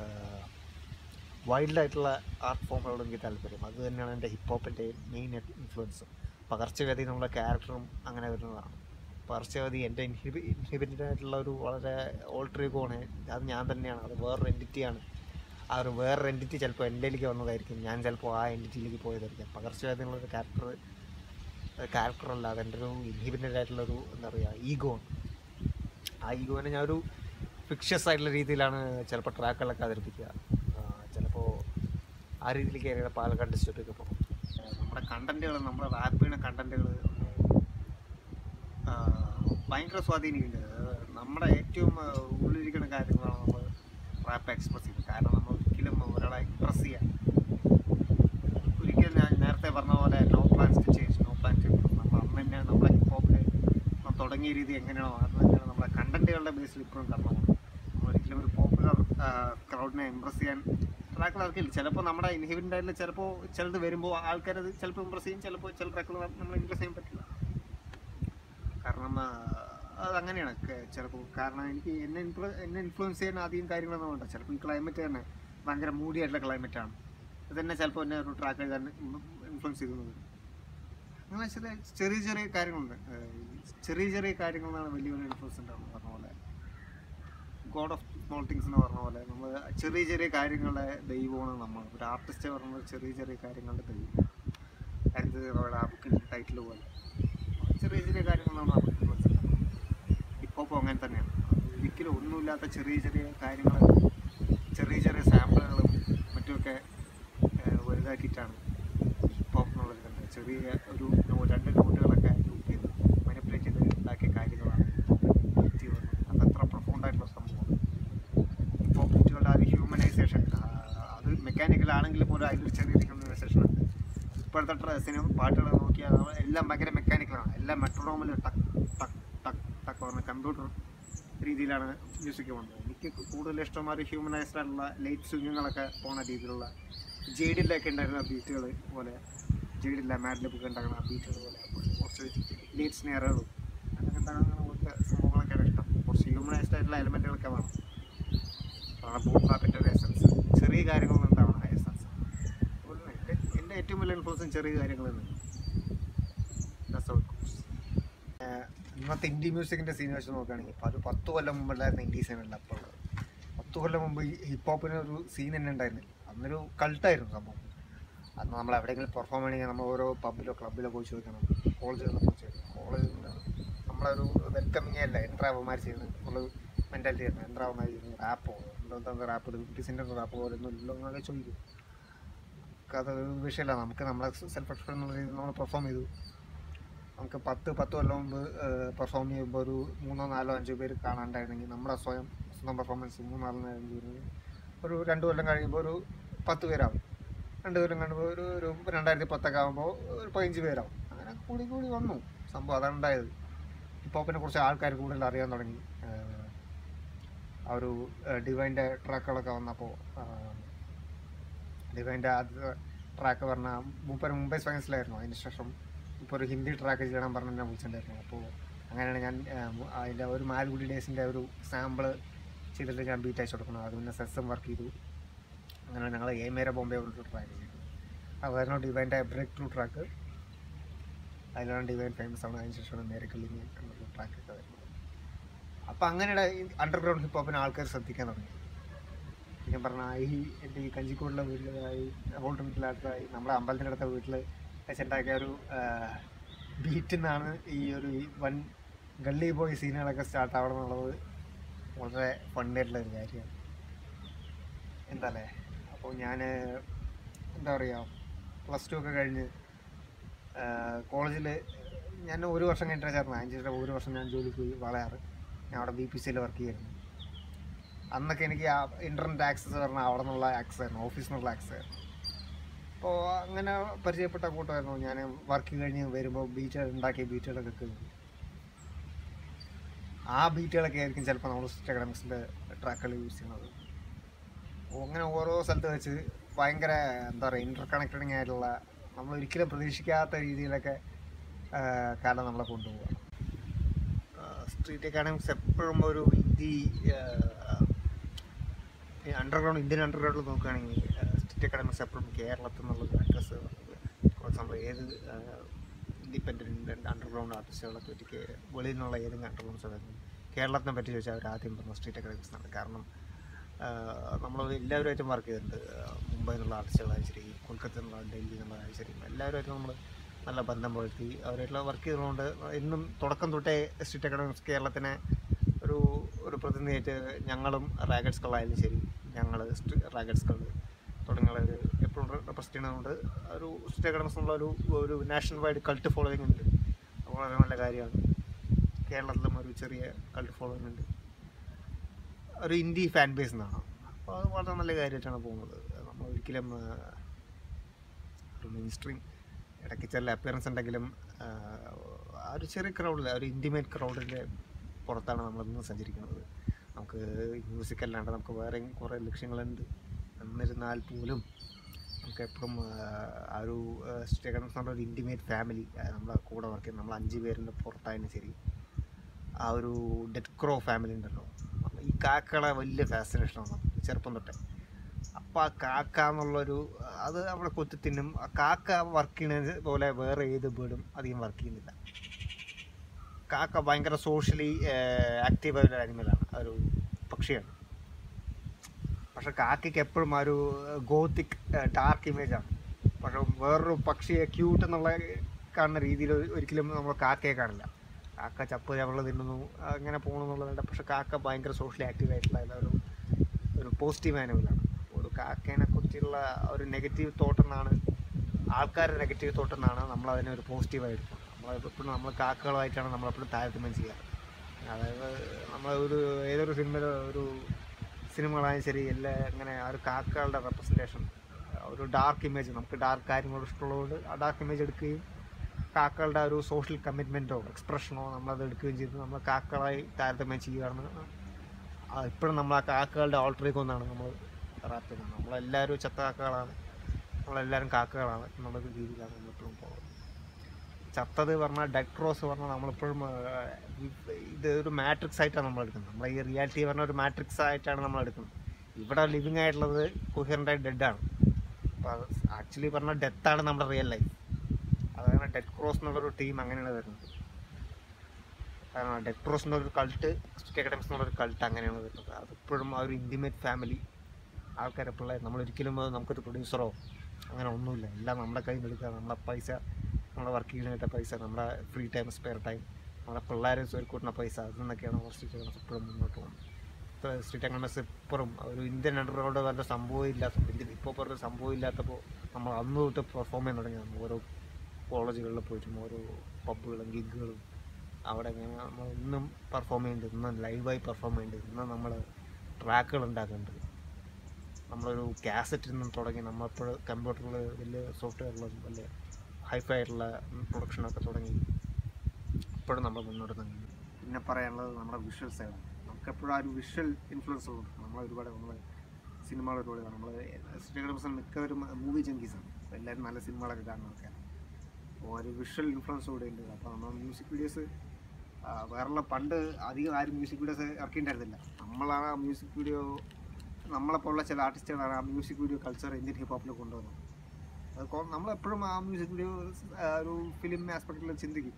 വൈൽഡ് ആയിട്ടുള്ള ആർട്ട് ഫോമുകളോട് എനിക്ക് താല്പര്യം അത് തന്നെയാണ് എൻ്റെ ഹിപ്പ് ഹോപ്പിൻ്റെ മെയിൻ ഇൻഫ്ലുവൻസ് പകർച്ചവ്യാധി എന്നുള്ള ക്യാരക്ടറും അങ്ങനെ വരുന്നതാണ് പകർച്ചവ്യാധി എൻ്റെ ഇൻഹിബി ഇൻഹിബിറ്റഡ് ആയിട്ടുള്ള ഒരു വളരെ ഓൾട്രീഗോണ് അത് ഞാൻ തന്നെയാണ് അത് വേറൊരു എൻറ്റിറ്റിയാണ് ആ ഒരു വേറൊരു എൻറ്റിറ്റി ചിലപ്പോൾ എൻ്റെയിലേക്ക് വന്നതായിരിക്കും ഞാൻ ചിലപ്പോൾ ആ എൻറ്റിറ്റിയിലേക്ക് പോയതായിരിക്കാം പകർച്ചവ്യാധി എന്നുള്ളൊരു ക്യാരക്ടർ ക്യാരക്ടറല്ല അതെൻ്റെ ഒരു ഇൻഹിബിറ്റഡ് ആയിട്ടുള്ളൊരു എന്താ പറയുക ഈഗോ ആണ് ആ ഈഗോനെ ഞാനൊരു ഫിക്ഷസ് ആയിട്ടുള്ള രീതിയിലാണ് ചിലപ്പോൾ ട്രാക്കുകളൊക്കെ അവതരിപ്പിക്കുക ചിലപ്പോൾ ആ രീതിയിലേക്ക് കയറിയ പാലക്കാട് ഡിസ്ട്രിക്റ്റൊക്കെ പോകും നമ്മുടെ കണ്ടൻറ്റുകൾ നമ്മുടെ റാപ്പ് ചെയ്യുന്ന കണ്ടൻറ്റുകൾ ഭയങ്കര സ്വാധീനിക്കുന്നുണ്ട് അത് നമ്മുടെ ഏറ്റവും ആ, ഉള്ളിലിരിക്കുന്ന കാര്യങ്ങളാണ് നമ്മൾ റാപ്പ് എക്സ്പ്രസ് ചെയ്യുന്നത് കാരണം നമ്മൾ ഒരിക്കലും ഒരാളെ എക്സ്പ്രസ് ചെയ്യാൻ ഒരിക്കലും ഞാൻ നേരത്തെ പറഞ്ഞ പോലെ no plans to change no plan to നമ്മൾ അന്ന് തന്നെ നമ്മുടെ ഹിപ്പ് ഹോപ്പിൽ തുടങ്ങിയ രീതി എങ്ങനെയാണോ അത് തന്നെയാണ് നമ്മുടെ കണ്ടന്റുകളുടെ ബേസിൽ ഇപ്പോഴും കർമ്മമാണ് നമ്മൾ ഒരിക്കലും ഒരു പോപ്പുലർ ക്രൗഡിനെ ഇമ്പ്രസ് ചെയ്യാൻ ട്രാക്കുകൾ ഇറക്കില്ല ചിലപ്പോൾ നമ്മുടെ ഇൻഹിബിൻ്റെ ആയിട്ട് ചിലപ്പോൾ ചിലത് വരുമ്പോൾ ആൾക്കാരത് ചിലപ്പോൾ ഇമ്പ്രസ് ചെയ്യും ചിലപ്പോൾ ചില ട്രാക്കുകൾ നമ്മൾ ഇമ്പ്രസ് ചെയ്യാൻ പറ്റില്ല കാരണം ആ, അതങ്ങനെയാണ് ചിലപ്പോൾ കാരണം എനിക്ക് എന്നെ ഇൻഫ്ലു എന്നെ ഇൻഫ്ലുവൻസ് ചെയ്യാൻ അധികം കാര്യങ്ങളൊന്നും വേണ്ട ചിലപ്പോൾ ഈ ക്ലൈമറ്റ് തന്നെ ഭയങ്കര മൂടി ആയിട്ടുള്ള ക്ലൈമറ്റാണ് അത് തന്നെ ചിലപ്പോൾ എന്നെ ഒരു ട്രാക്ക് എഴുതാൻ ഇൻഫ്ലുവൻസ് ചെയ്തത് അങ്ങനെ ചില ചെറിയ ചെറിയ കാര്യങ്ങളുണ്ട് ഏഹ് ചെറിയ ചെറിയ കാര്യങ്ങളാണ് വലിയ വലിയ ഇൻഫ്ലുവൻസ് ഉണ്ടാവുന്നത് പറഞ്ഞ പോലെ ഗോഡ് ഓഫ് സ്മോൾ തിങ്സ് എന്ന് പറഞ്ഞ പോലെ നമ്മൾ ചെറിയ ചെറിയ കാര്യങ്ങളുടെ ദൈവമാണ് നമ്മൾ ഒരു ആർട്ടിസ്റ്റ് പറഞ്ഞത് ചെറിയ ചെറിയ കാര്യങ്ങളുടെ ദൈവം അത് അവരുടെ ആ ബുക്കിൻ്റെ ടൈറ്റിൽ പോലെ ചെറിയ ചെറിയ കാര്യങ്ങളാണ് നമുക്ക് ഇൻഫ്ലുവൻസ് ഹിപ്പ് ഹോപ്പ് അങ്ങനെ തന്നെയാണ് ഒരിക്കലും ഒന്നുമില്ലാത്ത ചെറിയ ചെറിയ കാര്യങ്ങൾ ചെറിയ ചെറിയ സാമ്പിളുകളും മറ്റുമൊക്കെ ഏഹ് വലുതാക്കിയിട്ടാണ് ഹിപ്പ് ഹോപ്പ് എന്നുള്ളത് കണ്ടത് ചെറിയ ഒരു നോ- രണ്ട് നോട്ടുകളൊക്കെ ഗ്രൂപ്പ് ചെയ്ത് മാനിപ്പുലേറ്റ് ചെയ്ത് ഉണ്ടാക്കിയ കാര്യങ്ങളാണ് ഹിറ്റ് വന്നത് അതത്ര പ്രൊഫൗണ്ട് ആയിട്ടുള്ള സംഭവമാണ് ഹിപ്പ് ഹോപ്പ് ഹിറ്റുകളുടെ ആ ഒരു ഹ്യൂമനൈസേഷൻ അത് മെക്കാനിക്കൽ ആണെങ്കിൽ പോലും അതിലൊരു ചെറിയൊരു ഹ്യൂമനൈസേഷൻ ഉണ്ട് ഇപ്പോഴത്തെ ട്ര- സിനിമ പാട്ടുകൾ നോക്കിയാൽ നമ്മൾ എല്ലാം ഭയങ്കര മെക്കാനിക്കലാണ് എല്ലാം മെട്രോണോമിൽ ടക്ക് ടക്ക് ടക്ക് ടക്ക് പറഞ്ഞ കമ്പ്യൂട്ടർ രീതിയിലാണ് മ്യൂസിക് വന്നത് എനിക്ക് കൂടുതൽ ഇഷ്ടം ഒരു ഹ്യൂമനൈസ്ഡ് ആയിട്ടുള്ള ലൈറ്റ് സ്വിങ്ങുകളൊക്കെ പോണ രീതിയിലുള്ള ജെയ്ഡിലൊക്കെ ഉണ്ടായിരുന്ന ബീറ്റുകൾ പോലെ ജെയ്ഡില്ല മാഡ് ലിപ്പൊക്കെ ഉണ്ടാക്കുന്ന ബീറ്റുകൾ പോലെ കുറച്ച് ലീഡ് സ്നെയറുകളും അങ്ങനത്തെ അങ്ങനെ പോലത്തെ സംഭവങ്ങളൊക്കെയാണ് ഇഷ്ടം കുറച്ച് ഹ്യൂമനൈസ്ഡ് ആയിട്ടുള്ള എലമെൻറ്റുകളൊക്കെ വേണം അതാണ് ബൂം ബാപ്പിൻ്റെ ഒരു എസൻസ് ചെറിയ കാര്യങ്ങളൊന്നും ഉണ്ടാവണം ആ എസൻസ് എൻ്റെ എൻ്റെ ഏറ്റവും വലിയ ഇൻഫ്ലുവൻസും ചെറിയ കാര്യങ്ങൾ തന്നെ That's how it goes. ഏഹ് ഇന്നത്തെ ഇന്ത്യ മ്യൂസിക്കിൻ്റെ സീൻ വെച്ച് നോക്കുകയാണെങ്കിൽ ഇപ്പോൾ ഒരു പത്ത് കൊല്ലം മുമ്പുണ്ടായിരുന്ന ഇന്ത്യ സീനല്ല അപ്പോൾ ഉള്ളത് പത്ത് കൊല്ലം മുമ്പ് ഈ ഹിപ്പ് ഹോപ്പിന് ഒരു സീൻ തന്നെ ഉണ്ടായിരുന്നില്ല അന്നൊരു കൾട്ടായിരുന്നു സംഭവം അന്ന് നമ്മൾ എവിടെയെങ്കിലും പെർഫോം ചെയ്യണമെങ്കിൽ നമ്മൾ ഓരോ പബ്ബിലോ ക്ലബ്ബിലോ പോയി ചോദിക്കണം കോളേജിലോ പോയി ചോദിക്കണം കോളേജ് നമ്മളൊരു വെൽക്കമിങ് അല്ല എൻട്രാവന്മാർ ചെയ്യുന്നത് നമ്മൾ മെൻറ്റാലിറ്റി ആയിരുന്നു എൻട്രാവന്മാർ ചെയ്യുന്നത് റാപ്പോ എന്താ റാപ്പ് ഡിസിൻ്റെ റാപ്പ് പോലെ ഒന്നും ഇല്ലല്ലോ എന്നൊക്കെ ചോദിക്കും നമുക്ക് അത് ഒരു വിഷയമല്ല നമുക്ക് നമ്മളെ സെൽഫ് എക്സ്പ്രഷൻ എന്നുള്ള രീതിയിൽ നമ്മൾ പെർഫോം ചെയ്തു നമുക്ക് പത്ത് പത്ത് കൊല്ലം മുമ്പ് പെർഫോം ചെയ്യുമ്പോൾ ഒരു മൂന്നോ നാലോ അഞ്ചോ പേര് കാണാണ്ടായിരുന്നെങ്കിൽ നമ്മുടെ സ്വയം സ്വന്തം പെർഫോമൻസ് മൂന്നാലോ അഞ്ച് പേര് ഒരു രണ്ട് കൊല്ലം കഴിയുമ്പോൾ ഒരു പത്ത് പേരാവും രണ്ട് കൊല്ലം കഴിയുമ്പോൾ ഒരു ഒരു രണ്ടായിരത്തി പത്തൊക്കെ ആകുമ്പോൾ ഒരു പതിനഞ്ച് പേരാവും അങ്ങനെ കൂടി കൂടി വന്നു സംഭവം അതാണ് ഉണ്ടായത് ഹിപ്പ് ഹോപ്പിനെ കുറിച്ച് ആൾക്കാർ കൂടുതൽ അറിയാൻ തുടങ്ങി ഏഹ് ആ ഒരു ഡിവൈൻ്റെ ട്രാക്കുകളൊക്കെ വന്നപ്പോൾ ഡിവൈൻ്റെ ആദ്യത്തെ ട്രാക്ക് പറഞ്ഞാൽ മൂപ്പര് മുംബൈ സ്പൈൻസിലായിരുന്നു അതിന് ശേഷം ഇപ്പോൾ ഒരു ഹിന്ദി ട്രാക്ക് ചെയ്യണം പറഞ്ഞ് എന്നെ വിളിച്ചിട്ടുണ്ടായിരുന്നു അപ്പോൾ അങ്ങനെയാണ് ഞാൻ ഏഹ്, അതിൻ്റെ ഒരു മാൽഗുഡി ഡേയ്സിൻ്റെ ഒരു സാമ്പിൾ ചെയ്തിട്ട് ഞാൻ ബീറ്റ് അയച്ചു കൊടുക്കണം അത് പിന്നെ സെസ്സും വർക്ക് ചെയ്തു അങ്ങനെ ഞങ്ങൾ എ മേര ബോംബെ ഒരു ട്രാക്ക് ചെയ്തു അതായിരുന്നു ഡിവൈൻ്റെ ബ്രേക്ക് ത്രൂ ട്രാക്ക് അതിലാണ് ഡിവൈൻ ഫേമസ് ആണ് അതിന് ശേഷമാണ് മേരെ കള്ളിങ് എന്നൊരു ട്രാക്ക് ഒക്കെ വരുന്നത് അപ്പോൾ അങ്ങനെയുള്ള അണ്ടർഗ്രൗണ്ട് ഹിപ്പ് ഹോപ്പിനെ ആൾക്കാർ ശ്രദ്ധിക്കാൻ തുടങ്ങി ഞാൻ പറഞ്ഞ ഈ എൻ്റെ ഈ കഞ്ചിക്കോടിലെ വീട്ടിലായി ഹോൾട്ടൺ വീട്ടിലായി നമ്മുടെ അമ്പലത്തിൻ്റെ അടുത്ത വീട്ടിൽ വെച്ചുണ്ടാക്കിയ ഒരു ബീറ്റിൽ നിന്നാണ് ഈ ഒരു ഈ വൺ ഗള്ളി ബോയ് സീനുകളൊക്കെ സ്റ്റാർട്ട് ആവണം എന്നുള്ളത് വളരെ ഫണ്ണായിട്ടുള്ള ഒരു കാര്യമാണ് എന്താ അല്ലേ അപ്പോൾ ഞാൻ എന്താ പറയുക പ്ലസ് ടു ഒക്കെ കഴിഞ്ഞ് കോളേജിൽ ഞാൻ ഒരു വർഷം കഴിഞ്ഞിട്ടാണ് ചേർന്നത് അതിന് ശേഷം ഒരു വർഷം ഞാൻ ജോലിക്ക് പോയി വളയാറ് ഞാൻ അവിടെ ബി പി സിയിൽ വർക്ക് ചെയ്യായിരുന്നു അന്നൊക്കെ എനിക്ക് ആ ഇൻ്റർനെറ്റ് ആക്സസ് പറഞ്ഞാൽ അവിടെ നിന്നുള്ള ആക്സസ് ആയിരുന്നു ഓഫീസിൽ നിന്നുള്ള ആക്സസ് ആയിരുന്നു അപ്പോൾ അങ്ങനെ പരിചയപ്പെട്ട കൂട്ടമായിരുന്നു ഞാൻ വർക്ക് കഴിഞ്ഞ് വരുമ്പോൾ ബീറ്റ് ഉണ്ടാക്കിയ ബീറ്റുകളൊക്കെ കേൾക്കും ആ ബീറ്റുകളൊക്കെ ആയിരിക്കും ചിലപ്പോൾ നമ്മൾ സ്റ്റിറ്റ് അക്കാഡമിക്സിൻ്റെ ട്രാക്കുകൾ യൂസ് ചെയ്യുന്നത് അപ്പോൾ അങ്ങനെ ഓരോ സ്ഥലത്ത് വെച്ച് ഭയങ്കര എന്താ പറയുക ഇൻ്റർ കണക്റ്റഡിങ് ആയിട്ടുള്ള നമ്മൾ ഒരിക്കലും പ്രതീക്ഷിക്കാത്ത രീതിയിലൊക്കെ ആ, കാലം നമ്മളെ കൊണ്ടുപോകുക സ്ട്രീറ്റ് എക്കാഡമിക്സ് എപ്പോഴും ഒരു ഹിന്ദി അണ്ടർഗ്രൗണ്ട് ഇന്ത്യൻ അണ്ടർഗ്രൗണ്ടിൽ നോക്കുകയാണെങ്കിൽ സ്ട്രീറ്റ് എക്കാഡമിക്സ് എപ്പോഴും കേരളത്തിൽ നിന്നുള്ളൊരു അഡ്രസ്സ് ഫോർ എക്സാമ്പിൾ ഏത് ഇൻഡിപെൻഡൻറ്റ് അണ്ടർഗ്രൗണ്ട് ആർട്ടിസ്റ്റുകളെ പറ്റി കേ- വെളിയിൽ നിന്നുള്ള ഏതെങ്കിലും അണ്ടർഗ്രൗണ്ട്സ് ആയിരുന്നു കേരളത്തിനെ പറ്റി ചോദിച്ചാൽ അവർ ആദ്യം പറഞ്ഞ സ്ട്രീറ്റ് എക്കാഡമിക്സ് എന്നാണ് കാരണം നമ്മൾ എല്ലാവരുമായിട്ടും വർക്ക് ചെയ്തിട്ടുണ്ട് ആഹ് മുംബൈ നിന്നുള്ള ആർട്ടിസ്റ്റുകളായാലും ശരി കൊൽക്കത്ത നിന്നുള്ള ഡൽഹി നിന്നുള്ളതായാലും ശരി എല്ലാവരുമായിട്ടും നമ്മൾ നല്ല ബന്ധം പുലർത്തി അവരായിട്ടുള്ള വർക്ക് ചെയ്തുകൊണ്ട് എന്നും തുടക്കം തൊട്ടേ സ്ട്രീറ്റ് അക്കാഡമിക്സ് കേരളത്തിനെ ഒരു ഒരു പ്രതിനിധിയായിട്ട് ഞങ്ങളും റാഗഡ് സ്കളായാലും ശരി ഞങ്ങൾ റാഗഡ് സ്കൾ തുടങ്ങിയുള്ളവർ എപ്പോഴും റെപ്രസെൻ്റ് ചെയ്യുന്നതുകൊണ്ട് ഒരു സ്ട്രീറ്റ് അക്കാഡമിക്സ് എന്നുള്ള ഒരു ഒരു നാഷണൽ വൈഡ് കൾട്ട് ഫോളോയിങ് ഉണ്ട് അത് വളരെ നല്ല കാര്യമാണ് കേരളത്തിലും ഒരു ചെറിയ കൾട്ട് ഫോളോയിങ് ഉണ്ട് ഒരു ഇന്ത്യ ഫാൻ ബേസ് എന്നാണ് അപ്പോൾ അത് വളരെ നല്ല കാര്യമായിട്ടാണ് പോകുന്നത് നമ്മൾ ഒരിക്കലും ആ, ഒരു മെയിൻ സ്ട്രീം ഇടയ്ക്ക് ചില അപ്പിയറൻസ് ഉണ്ടെങ്കിലും ആ, ആ ഒരു ചെറിയ ക്രൗഡിൽ ഒരു ഇൻറ്റിമേറ്റ് ക്രൗഡിൻ്റെ പുറത്താണ് നമ്മൾ ഇന്ന് സഞ്ചരിക്കുന്നത് നമുക്ക് മ്യൂസിക് അല്ലാണ്ട് നമുക്ക് വേറെയും കുറേ ലക്ഷ്യങ്ങളുണ്ട് എന്നിരുന്നാൽ പോലും നമുക്ക് എപ്പോഴും ആ ഒരു സ്റ്റേക്കൻസ് എന്നുള്ള ഒരു ഇൻറ്റിമേറ്റ് ഫാമിലി നമ്മളെ കൂടെ വർക്ക് ചെയ്യുന്ന നമ്മൾ അഞ്ച് പേരിൻ്റെ പുറത്തായാലും ശരി ആ ഒരു ഡെറ്റ് ക്രോ ഫാമിലി ഉണ്ടല്ലോ ഈ കാക്കകളെ വലിയ ഫാസിനേഷനാണ് നമുക്ക് ചെറുപ്പം തൊട്ടേ അപ്പോൾ ആ കാക്ക എന്നുള്ളൊരു അത് അവിടെ കൊത്തി തിന്നും ആ കാക്ക വർക്ക് ചെയ്യുന്നത് പോലെ വേറെ ഏത് ബേർഡും അധികം വർക്ക് ചെയ്യുന്നില്ല കാക്ക ഭയങ്കര സോഷ്യലി ആക്റ്റീവായ ഒരു അനിമലാണ് ഒരു പക്ഷിയാണ് പക്ഷെ കാക്കയ്ക്ക് എപ്പോഴും ആ ഒരു ഗോത്തിക് ഡാർക്ക് ഇമേജാണ് പക്ഷെ വേറൊരു പക്ഷിയെ ക്യൂട്ട് എന്നുള്ള കാണുന്ന രീതിയിൽ ഒരിക്കലും നമ്മൾ കാക്കയെ കാണില്ല കാക്ക ചപ്പ് ചവള് തിന്നുന്നു അങ്ങനെ പോകണം എന്നുള്ളതുണ്ട് പക്ഷെ കാക്ക ഭയങ്കര സോഷ്യലി ആക്റ്റീവ് ആയിട്ടുള്ള ഒരു ഒരു പോസിറ്റീവ് ആനിമലാണ് ഒരു കാക്കേനെ കുറിച്ചുള്ള ഒരു നെഗറ്റീവ് തോട്ട് എന്നാണ് ആൾക്കാരുടെ നെഗറ്റീവ് തോട്ട് എന്നാണ് നമ്മൾ അതിനെ ഒരു പോസിറ്റീവായി എടുക്കുന്നത് നമ്മൾ എപ്പോഴും നമ്മൾ കാക്കകളുമായിട്ടാണ് നമ്മളെപ്പോഴും താരതമ്യം ചെയ്യാറ് അതായത് നമ്മൾ ഒരു ഏതൊരു സിനിമയിൽ ഒരു സിനിമകളായാലും ശരി എല്ലാ ഇങ്ങനെ ആ ഒരു കാക്കകളുടെ റെപ്രസെൻറ്റേഷൻ ഒരു ഡാർക്ക് ഇമേജ് നമുക്ക് ഡാർക്ക് കാര്യങ്ങൾ ഇഷ്ടമുള്ളതുകൊണ്ട് ആ ഡാർക്ക് ഇമേജ് എടുക്കുകയും കാക്കകളുടെ ഒരു സോഷ്യൽ കമ്മിറ്റ്മെൻറ്റോ എക്സ്പ്രഷനോ നമ്മളത് എടുക്കുകയും ചെയ്ത് നമ്മൾ കാക്കകളായി താരതമ്യം ചെയ്യുകയാണ് ഇപ്പോഴും നമ്മൾ ആ കാക്കകളുടെ ഓൾട്ടറേക്ക് ഒന്നാണ് നമ്മൾ റാപ്പ് ചെയ്യുന്നത് നമ്മളെല്ലാവരും ചത്ത കാക്കകളാണ് നമ്മളെല്ലാവരും കാക്കകളാണ് എന്നുള്ളൊരു രീതിയിലാണ് നമ്മൾ ഇപ്പോഴും പോകുന്നത് ചത്തത് പറഞ്ഞാൽ ഡെഡ് ക്രോസ് പറഞ്ഞാൽ നമ്മളിപ്പോഴും ആ, ഇത് ഒരു മാട്രിക്സ് ആയിട്ടാണ് നമ്മൾ എടുക്കുന്നത് നമ്മളെ ഈ റിയാലിറ്റി പറഞ്ഞ ഒരു മാട്രിക്സ് ആയിട്ടാണ് നമ്മൾ എടുക്കുന്നത് ഇവിടെ ലിവിങ് ആയിട്ടുള്ളത് കുഹറിൻ്റെ ഡെഡാണ് അപ്പോൾ ആക്ച്വലി പറഞ്ഞാൽ ഡെത്താണ് നമ്മുടെ റിയൽ ലൈഫ് അതാണ് ഡെഡ് ക്രോസ് എന്നുള്ളൊരു ടീം അങ്ങനെയാണ് വരുന്നത് കാരണം ഡെഡ് ക്രോസ് എന്നൊരു കൾട്ട് അക്കാഡമിക്സ് എന്നുള്ളൊരു കൾട്ട് അങ്ങനെയാണ് വരുന്നത് അതിപ്പോഴും ആ ഒരു ഇൻറ്റിമേറ്റ് ഫാമിലി ആൾക്കാരെ പിള്ളേർ നമ്മൾ ഒരിക്കലും അത് നമുക്കൊരു പ്രൊഡ്യൂസറോ അങ്ങനെ ഒന്നുമില്ല എല്ലാം നമ്മുടെ കയ്യിൽ നിന്ന് എടുക്കുക നമ്മളെ പൈസ നമ്മുടെ വർക്ക് ചെയ്യുന്ന പൈസ നമ്മുടെ ഫ്രീ ടൈം സ്പെയർ ടൈം നമ്മുടെ പിള്ളേരെ സ്വരുക്കൂട്ടുന്ന പൈസ അതിൽ നിന്നൊക്കെയാണ് നമ്മൾ സ്ട്രീറ്റ് എക്കണസ് ഇപ്പോഴും മുന്നോട്ട് പോകുന്നത് ഇപ്പോൾ സ്ട്രീറ്റ് എക്കണസ് ഇപ്പുറം ഒരു ഇന്ത്യൻ അണ്ടർഗ്രൗണ്ട് വല്ല സംഭവം ഇല്ലാത്ത ഇന്ത്യൻ ഇപ്പോൾ പറഞ്ഞ സംഭവം ഇല്ലാത്തപ്പോൾ നമ്മൾ അന്ന് തൊട്ട് പെർഫോം ചെയ്യാൻ തുടങ്ങിയാണ് ഓരോ കോളേജുകളിൽ പോയിട്ടും ഓരോ പബ്ബുകളും ഗിഗുകളും അവിടെ ഇങ്ങനെ നമ്മൾ ഇന്നും പെർഫോം ചെയ്യുന്നുണ്ട് ഇന്നും ലൈവായി പെർഫോം ചെയ്യുന്നുണ്ട് ഇന്നും നമ്മൾ ട്രാക്കുകൾ ഉണ്ടാക്കുന്നുണ്ട് നമ്മളൊരു കാസറ്റിൽ നിന്നും തുടങ്ങി നമ്മളിപ്പോൾ കമ്പ്യൂട്ടറിൽ വലിയ സോഫ്റ്റ്വെയറിലും വലിയ ഹൈഫൈ ആയിട്ടുള്ള പ്രൊഡക്ഷനൊക്കെ തുടങ്ങി ഇപ്പോഴും നമ്മൾ മുന്നോട്ട് തന്നെ പിന്നെ പറയാനുള്ളത് നമ്മുടെ വിഷ്വൽസ് ആണ് നമുക്കെപ്പോഴും ആ ഒരു വിഷ്വൽ ഇൻഫ്ലുവൻസ് ഉണ്ട് നമ്മൾ ഒരുപാട് നമ്മൾ സിനിമകൾ ഒരുപാട് കാണും നമ്മൾ ശ്രീകൃഷ്ണൻ മിക്കവരും മൂവി ജങ്കീസാണ് അപ്പോൾ എല്ലാവരും നല്ല സിനിമകളൊക്കെ കാണുന്ന ആൾക്കാരാണ് അപ്പോൾ ഒരു വിഷ്വൽ ഇൻഫ്ലുവൻസ് കൂടെ ഉണ്ട് അപ്പോൾ നമ്മൾ മ്യൂസിക് വീഡിയോസ് വേറെ പണ്ട് അധികം ആരും മ്യൂസിക് വീഡിയോസ് ഇറക്കിയിട്ടുണ്ടായിരുന്നില്ല നമ്മളാണ് ആ മ്യൂസിക് വീഡിയോ നമ്മളെപ്പോലുള്ള ചില ആർട്ടിസ്റ്റുകളാണ് ആ music video culture Indian hip ഹോപ്പിൽ കൊണ്ടുവന്നത് അത് കൊ- നമ്മളെപ്പോഴും ആ മ്യൂസിക് വീഡിയോ ഒരു ഫിലിം ആസ്പെക്റ്റിൽ ചിന്തിക്കും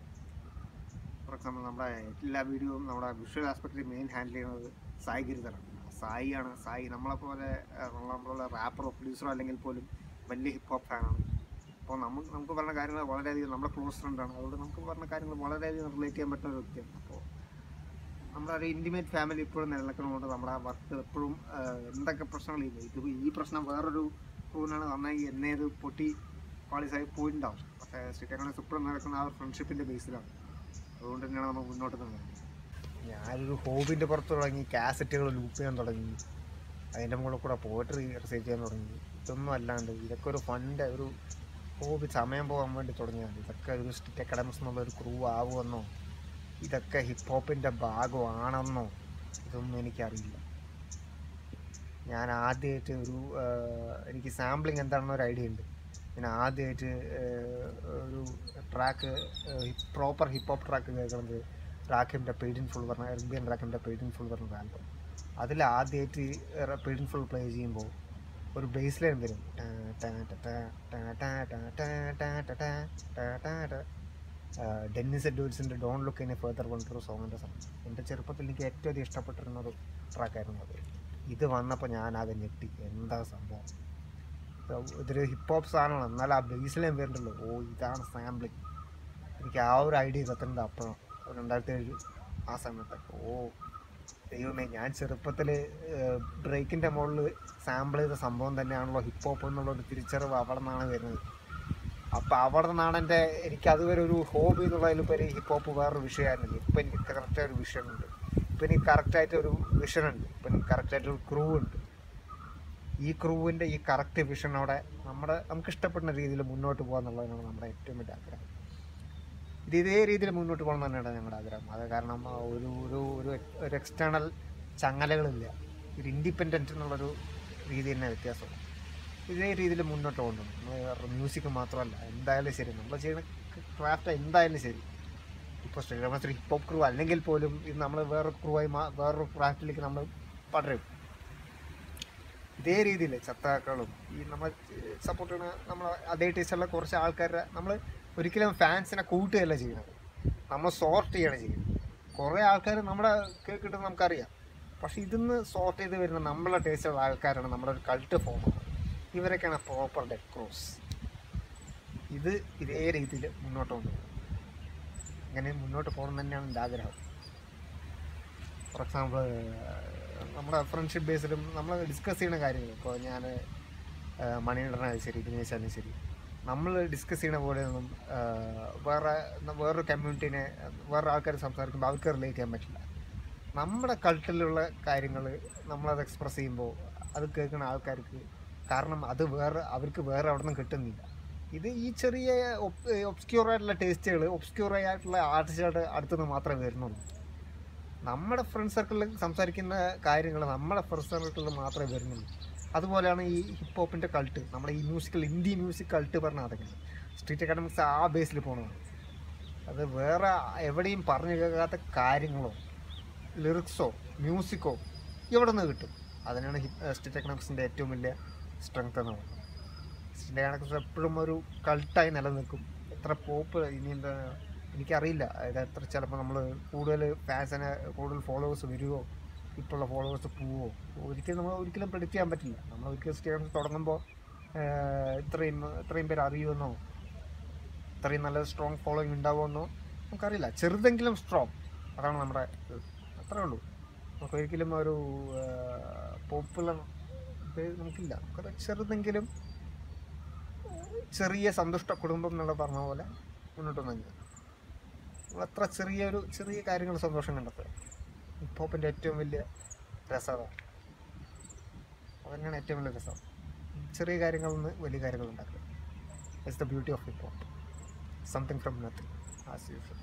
ഫോർ എക്സാമ്പിൾ നമ്മുടെ എല്ലാ വീഡിയോയും നമ്മുടെ വിഷ്വൽ ആസ്പെക്റ്റിൽ മെയിൻ ഹാൻഡിൽ ചെയ്യുന്നത് സായി ഗിരിധറാണ് സായിയാണ് സായി നമ്മളെപ്പോലെ ആ, നമ്മളെപ്പോലെ റാപ്പറോ പ്രൊഡ്യൂസറോ അല്ലെങ്കിൽ പോലും വലിയ ഹിപ്പ് ഹോപ്പ് ഫാനാണ് അപ്പോൾ നമുക്ക് നമുക്ക് പറഞ്ഞ കാര്യങ്ങൾ വളരെയധികം നമ്മുടെ ക്ലോസ് ഫ്രണ്ടാണ് അതുകൊണ്ട് നമുക്ക് പറഞ്ഞ കാര്യങ്ങൾ വളരെയധികം റിലേറ്റ് ചെയ്യാൻ പറ്റുന്ന ഒരു വ്യക്തിയാണ് അപ്പോൾ നമ്മുടെ ഒരു ഇൻറ്റിമേറ്റ് ഫാമിലി ഇപ്പോഴും നിലനിൽക്കുന്നതുകൊണ്ട് നമ്മുടെ വർക്ക് എപ്പോഴും ആ, എന്തൊക്കെ പ്രശ്നങ്ങളില്ല ഇത് ഈ പ്രശ്നം വേറൊരു ക്രൂവിനാണ് നന്നായി എന്നെ ഇത് പൊട്ടി പാളിസായി പോയിട്ടുണ്ടാവും പക്ഷേ ശ്രീകരണ ഇപ്പോഴും നടക്കുന്ന ആ ഒരു ഫ്രണ്ട്ഷിപ്പിൻ്റെ ബേസിലാണ് അതുകൊണ്ട് തന്നെയാണ് നമ്മൾ മുന്നോട്ട് പോകുന്നത് ഞാനൊരു ഹോബിൻ്റെ പുറത്ത് തുടങ്ങി കാസറ്റുകൾ ലൂപ്പ് ചെയ്യാൻ തുടങ്ങി അതിൻ്റെ മുകളിൽ കൂടെ പോയിട്രി റിസർച്ച് ചെയ്യാൻ തുടങ്ങി ഇതൊന്നും അല്ലാണ്ട് ഇതൊക്കെ ഒരു ഫണ്ട് ഒരു ഹോബി സമയം പോകാൻ വേണ്ടി തുടങ്ങിയതാണ് ഇതൊക്കെ ഒരു സ്റ്റിറ്റ് അക്കാഡമിക്സ് എന്നുള്ള ഒരു ക്രൂ ആവുമെന്നോ ഇതൊക്കെ ഹിപ്പ് ഹോപ്പിൻ്റെ ഭാഗമാണെന്നോ ഇതൊന്നും എനിക്കറിയില്ല ഞാൻ ആദ്യമായിട്ട് ഒരു ആ, എനിക്ക് സാമ്പിളിങ് എന്താണെന്ന് ഒരു ഐഡിയ ഉണ്ട് ഞാൻ ആദ്യമായിട്ട് ഒരു track proper hip hop track കേൾക്കുന്നത് റാക്കിൻ്റെ പെയ്ഡ് ഇൻ ഫുൾ പറഞ്ഞ എർബിയൻ റാക്കിൻ്റെ പെയ്ഡ് ഇൻ ഫുൾ പറഞ്ഞ ആൽബം അതിൽ ആദ്യമായിട്ട് പെയ്ഡ് ഇൻ ഫുൾ പ്ലേ ചെയ്യുമ്പോൾ ഒരു ബേസ് ലൈൻ വരും ഡെന്നിസ് എഡ്വേഡ്സിൻ്റെ ഡോൺ ലുക്ക് എന്നെ ഫേർദർ കൊണ്ടൊരു സോങ്ങിൻ്റെ സാധനം എൻ്റെ ചെറുപ്പത്തിൽ എനിക്ക് ഏറ്റവും അധികം ഇഷ്ടപ്പെട്ടിരുന്ന ഒരു ട്രാക്കായിരുന്നു അത് ഇത് വന്നപ്പോൾ ഞാൻ ആകെ ഞെട്ടി എന്താ സംഭവം ഇപ്പൊ ഇതൊരു ഹിപ്പ് ഹോപ്പ് സാധനമാണ് എന്നാൽ ആ ബേസ് ലൈൻ വരുന്നുള്ളൂ ഓ ഇതാണ് സാമ്പിളിങ് എനിക്ക് ആ ഒരു ഐഡിയ കത്തുന്നത് അപ്പോഴാണ് രണ്ടായിരത്തി ഏഴ് ആ സമയത്തൊക്കെ ഓ ദൈവമേ ഞാൻ ചെറുപ്പത്തിൽ ബ്രേക്കിൻ്റെ മുകളിൽ സാമ്പിൾ ചെയ്ത സംഭവം തന്നെയാണല്ലോ ഹിപ്പ് ഹോപ്പ് എന്നുള്ള ഒരു തിരിച്ചറിവ് അവിടെ നിന്നാണ് വരുന്നത് അപ്പോൾ അവിടെ നിന്നാണ് എൻ്റെ എനിക്ക് അതുവരെ ഒരു ഹോബി എന്നുള്ളതിലുപരി ഹിപ്പ് ഹോപ്പ് വേറൊരു വിഷയമായിരുന്നില്ല ഇപ്പം എനിക്ക് കറക്റ്റായ ഒരു വിഷയമുണ്ട് ഇപ്പം എനിക്ക് കറക്റ്റായിട്ട് ഒരു വിഷൻ ഉണ്ട് ഇപ്പം എനിക്ക് കറക്റ്റായിട്ട് ഒരു ക്രൂ ഉണ്ട് ഈ ക്രൂവിൻ്റെ ഈ കറക്റ്റ് വിഷനോടെ നമ്മുടെ നമുക്ക് ഇഷ്ടപ്പെടുന്ന രീതിയിൽ മുന്നോട്ട് പോകുക എന്നുള്ളതാണ് നമ്മുടെ ഏറ്റവും വലിയ ആഗ്രഹം ഇത് ഇതേ രീതിയിൽ മുന്നോട്ട് പോകണം തന്നെയാണ് ഞങ്ങളുടെ ആഗ്രഹം അത് കാരണം ആ, ഒരു ഒരു ഒരു ഒരു എക്സ്റ്റേണൽ ചങ്ങലകളില്ല ഒരു ഇൻഡിപെൻഡൻറ്റ് എന്നുള്ളൊരു രീതി തന്നെ വ്യത്യാസം ഇതേ രീതിയിൽ മുന്നോട്ട് കൊണ്ടുപോകണം മ്യൂസിക് മാത്രമല്ല എന്തായാലും ശരി നമ്മൾ ചെയ്യുന്ന ക്രാഫ്റ്റ് എന്തായാലും ശരി ഇപ്പോൾ ശ്രീരാമശ്രീ ഹിപ്പ് ഹോപ്പ് ക്രൂ അല്ലെങ്കിൽ പോലും ഇത് നമ്മൾ വേറൊരു ക്രൂ ആയി മാ വേറൊരു ക്രാഫ്റ്റിലേക്ക് നമ്മൾ പടരും ഇതേ രീതിയിൽ ചത്താക്കളും ഈ നമ്മൾ സപ്പോർട്ട് ചെയ്യുന്ന നമ്മൾ അതേ ടീച്ചറിലെ കുറച്ച് ആൾക്കാരുടെ നമ്മൾ ഒരിക്കലും ഫാൻസിനെ കൂട്ടുകയല്ല ചെയ്യുന്നത് നമ്മൾ സോർട്ട് ചെയ്യാണ് ചെയ്യുന്നത് കുറേ ആൾക്കാർ നമ്മുടെ കേൾക്കിട്ട് നമുക്കറിയാം പക്ഷെ ഇതിന്ന് സോർട്ട് ചെയ്ത് വരുന്ന നമ്മളെ ടേസ്റ്റുള്ള ആൾക്കാരാണ് നമ്മുടെ ഒരു കൾട്ട് ഫോമാണ് ഇവരൊക്കെയാണ് പ്രോപ്പർ ഡെഡ് ക്രോസ് ഇത് ഇതേ രീതിയിൽ മുന്നോട്ട് കൊണ്ടുപോകും ഇങ്ങനെ മുന്നോട്ട് പോകണം തന്നെയാണ് എൻ്റെ ആഗ്രഹം ഫോർ എക്സാമ്പിൾ നമ്മുടെ ഫ്രണ്ട്ഷിപ്പ് ബേസിലും നമ്മൾ ഡിസ്കസ് ചെയ്യുന്ന കാര്യങ്ങൾ ഇപ്പോൾ ഞാൻ മണികണ്ഠനായാലും ശരി ദിനേശാലും ശരി നമ്മൾ ഡിസ്കസ് ചെയ്യണ പോലെ ഒന്നും ആ, വേറെ വേറൊരു കമ്മ്യൂണിറ്റീനെ വേറെ ആൾക്കാർ സംസാരിക്കുമ്പോൾ അവർക്ക് റിലേറ്റ് ചെയ്യാൻ പറ്റില്ല നമ്മുടെ കൾട്ടിലുള്ള കാര്യങ്ങൾ നമ്മളത് എക്സ്പ്രസ് ചെയ്യുമ്പോൾ അത് കേൾക്കുന്ന ആൾക്കാർക്ക് കാരണം അത് വേറെ അവർക്ക് വേറെ അവിടെ നിന്ന് കിട്ടുന്നില്ല ഇത് ഈ ചെറിയ ഒബ്സ്ക്യൂർ ആയിട്ടുള്ള ടേസ്റ്റുകൾ ഒബ്സ്ക്യൂർ ആയിട്ടുള്ള ആർട്ടിസ്റ്റുകളുടെ അടുത്തുനിന്ന് മാത്രമേ വരുന്നുള്ളൂ നമ്മുടെ ഫ്രണ്ട് സർക്കിളിൽ സംസാരിക്കുന്ന കാര്യങ്ങൾ നമ്മുടെ ഫ്രണ്ട് സർക്കിളിൽ മാത്രമേ വരുന്നുള്ളൂ അതുപോലെയാണ് ഈ ഹിപ്പ് ഹോപ്പിൻ്റെ കൾട്ട് നമ്മുടെ ഈ മ്യൂസിക്കൽ ഇന്ത്യ മ്യൂസിക് കൾട്ട് പറഞ്ഞ അതൊക്കെ സ്ട്രീറ്റ് അക്കാഡമിക്സ് ആ ബേസിൽ പോകണതാണ് അത് വേറെ എവിടെയും പറഞ്ഞു കേൾക്കാത്ത കാര്യങ്ങളോ ലിറിക്സോ മ്യൂസിക്കോ ഇവിടെ നിന്ന് കിട്ടും അതിനാണ് സ്റ്റേറ്റ് എക്കണോമിക്സിൻ്റെ ഏറ്റവും വലിയ സ്ട്രെങ്ത് എന്ന് പറയുന്നത് സ്റ്റേറ്റ് എക്കണോമിക്സ് എപ്പോഴും ഒരു കൾട്ടായി നിലനിൽക്കും എത്ര പോപ്പ് ഇനി എന്താ എനിക്കറിയില്ല അതായത് എത്ര ചിലപ്പോൾ നമ്മൾ കൂടുതൽ ഫാൻസിനെ കൂടുതൽ ഫോളോവേഴ്സ് വരുമോ ഇപ്പോഴുള്ള ഫോളോവേഴ്സ് പോവോ ഒരിക്കലും നമ്മൾ ഒരിക്കലും പ്രെഡിക്റ്റ് ചെയ്യാൻ പറ്റില്ല നമ്മൾ ഒരിക്കലും സ്റ്റേറ്റ് തുടങ്ങുമ്പോൾ ഇത്രയും ഇത്രയും പേര് അറിയുമെന്നോ ഇത്രയും നല്ല സ്ട്രോങ് ഫോളോയിങ് ഉണ്ടാവുമെന്നോ നമുക്കറിയില്ല ചെറുതെങ്കിലും സ്ട്രോങ് അതാണ് നമ്മുടെ ഇത് അത്രേ ഉള്ളൂ നമുക്ക് ഒരിക്കലും ഒരു പോപ്പുലർ ഇത് നമുക്കില്ല നമുക്കത് ചെറുതെങ്കിലും ചെറിയ സന്തുഷ്ട കുടുംബം എന്നുള്ള പറഞ്ഞ പോലെ മുന്നോട്ട് വന്നെങ്കിൽ നമ്മൾ എത്ര ചെറിയൊരു ചെറിയ കാര്യങ്ങൾ സന്തോഷം കണ്ടെത്തുക ഹിപ്പ് ഹോപ്പിൻ്റെ ഏറ്റവും വലിയ രസം അതാണ് അതന്നെയാണ് ഏറ്റവും വലിയ രസം ചെറിയ കാര്യങ്ങളിൽ നിന്ന് വലിയ കാര്യങ്ങൾ ഉണ്ടാക്കുക it's the beauty of hip hop something from nothing as usual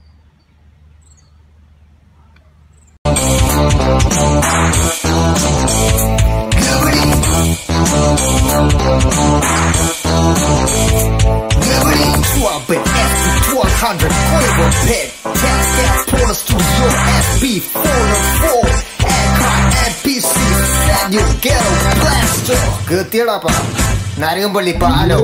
Swap it, SC1200, Quavo Pit, Text that Porter Studio, SB 404, Aircraft, NPC, Samuel Ghetto, Blaster. കൃത്യടാപ്പാ നരകംപള്ളി പാലോ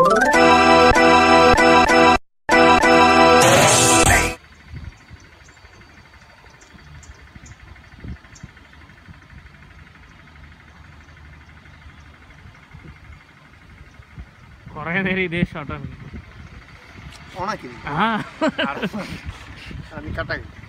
കുറേ നേരം ഇതേ ഷോട്ടാണ് ഓണാക്കി ആ നീ കട്ടാക്കി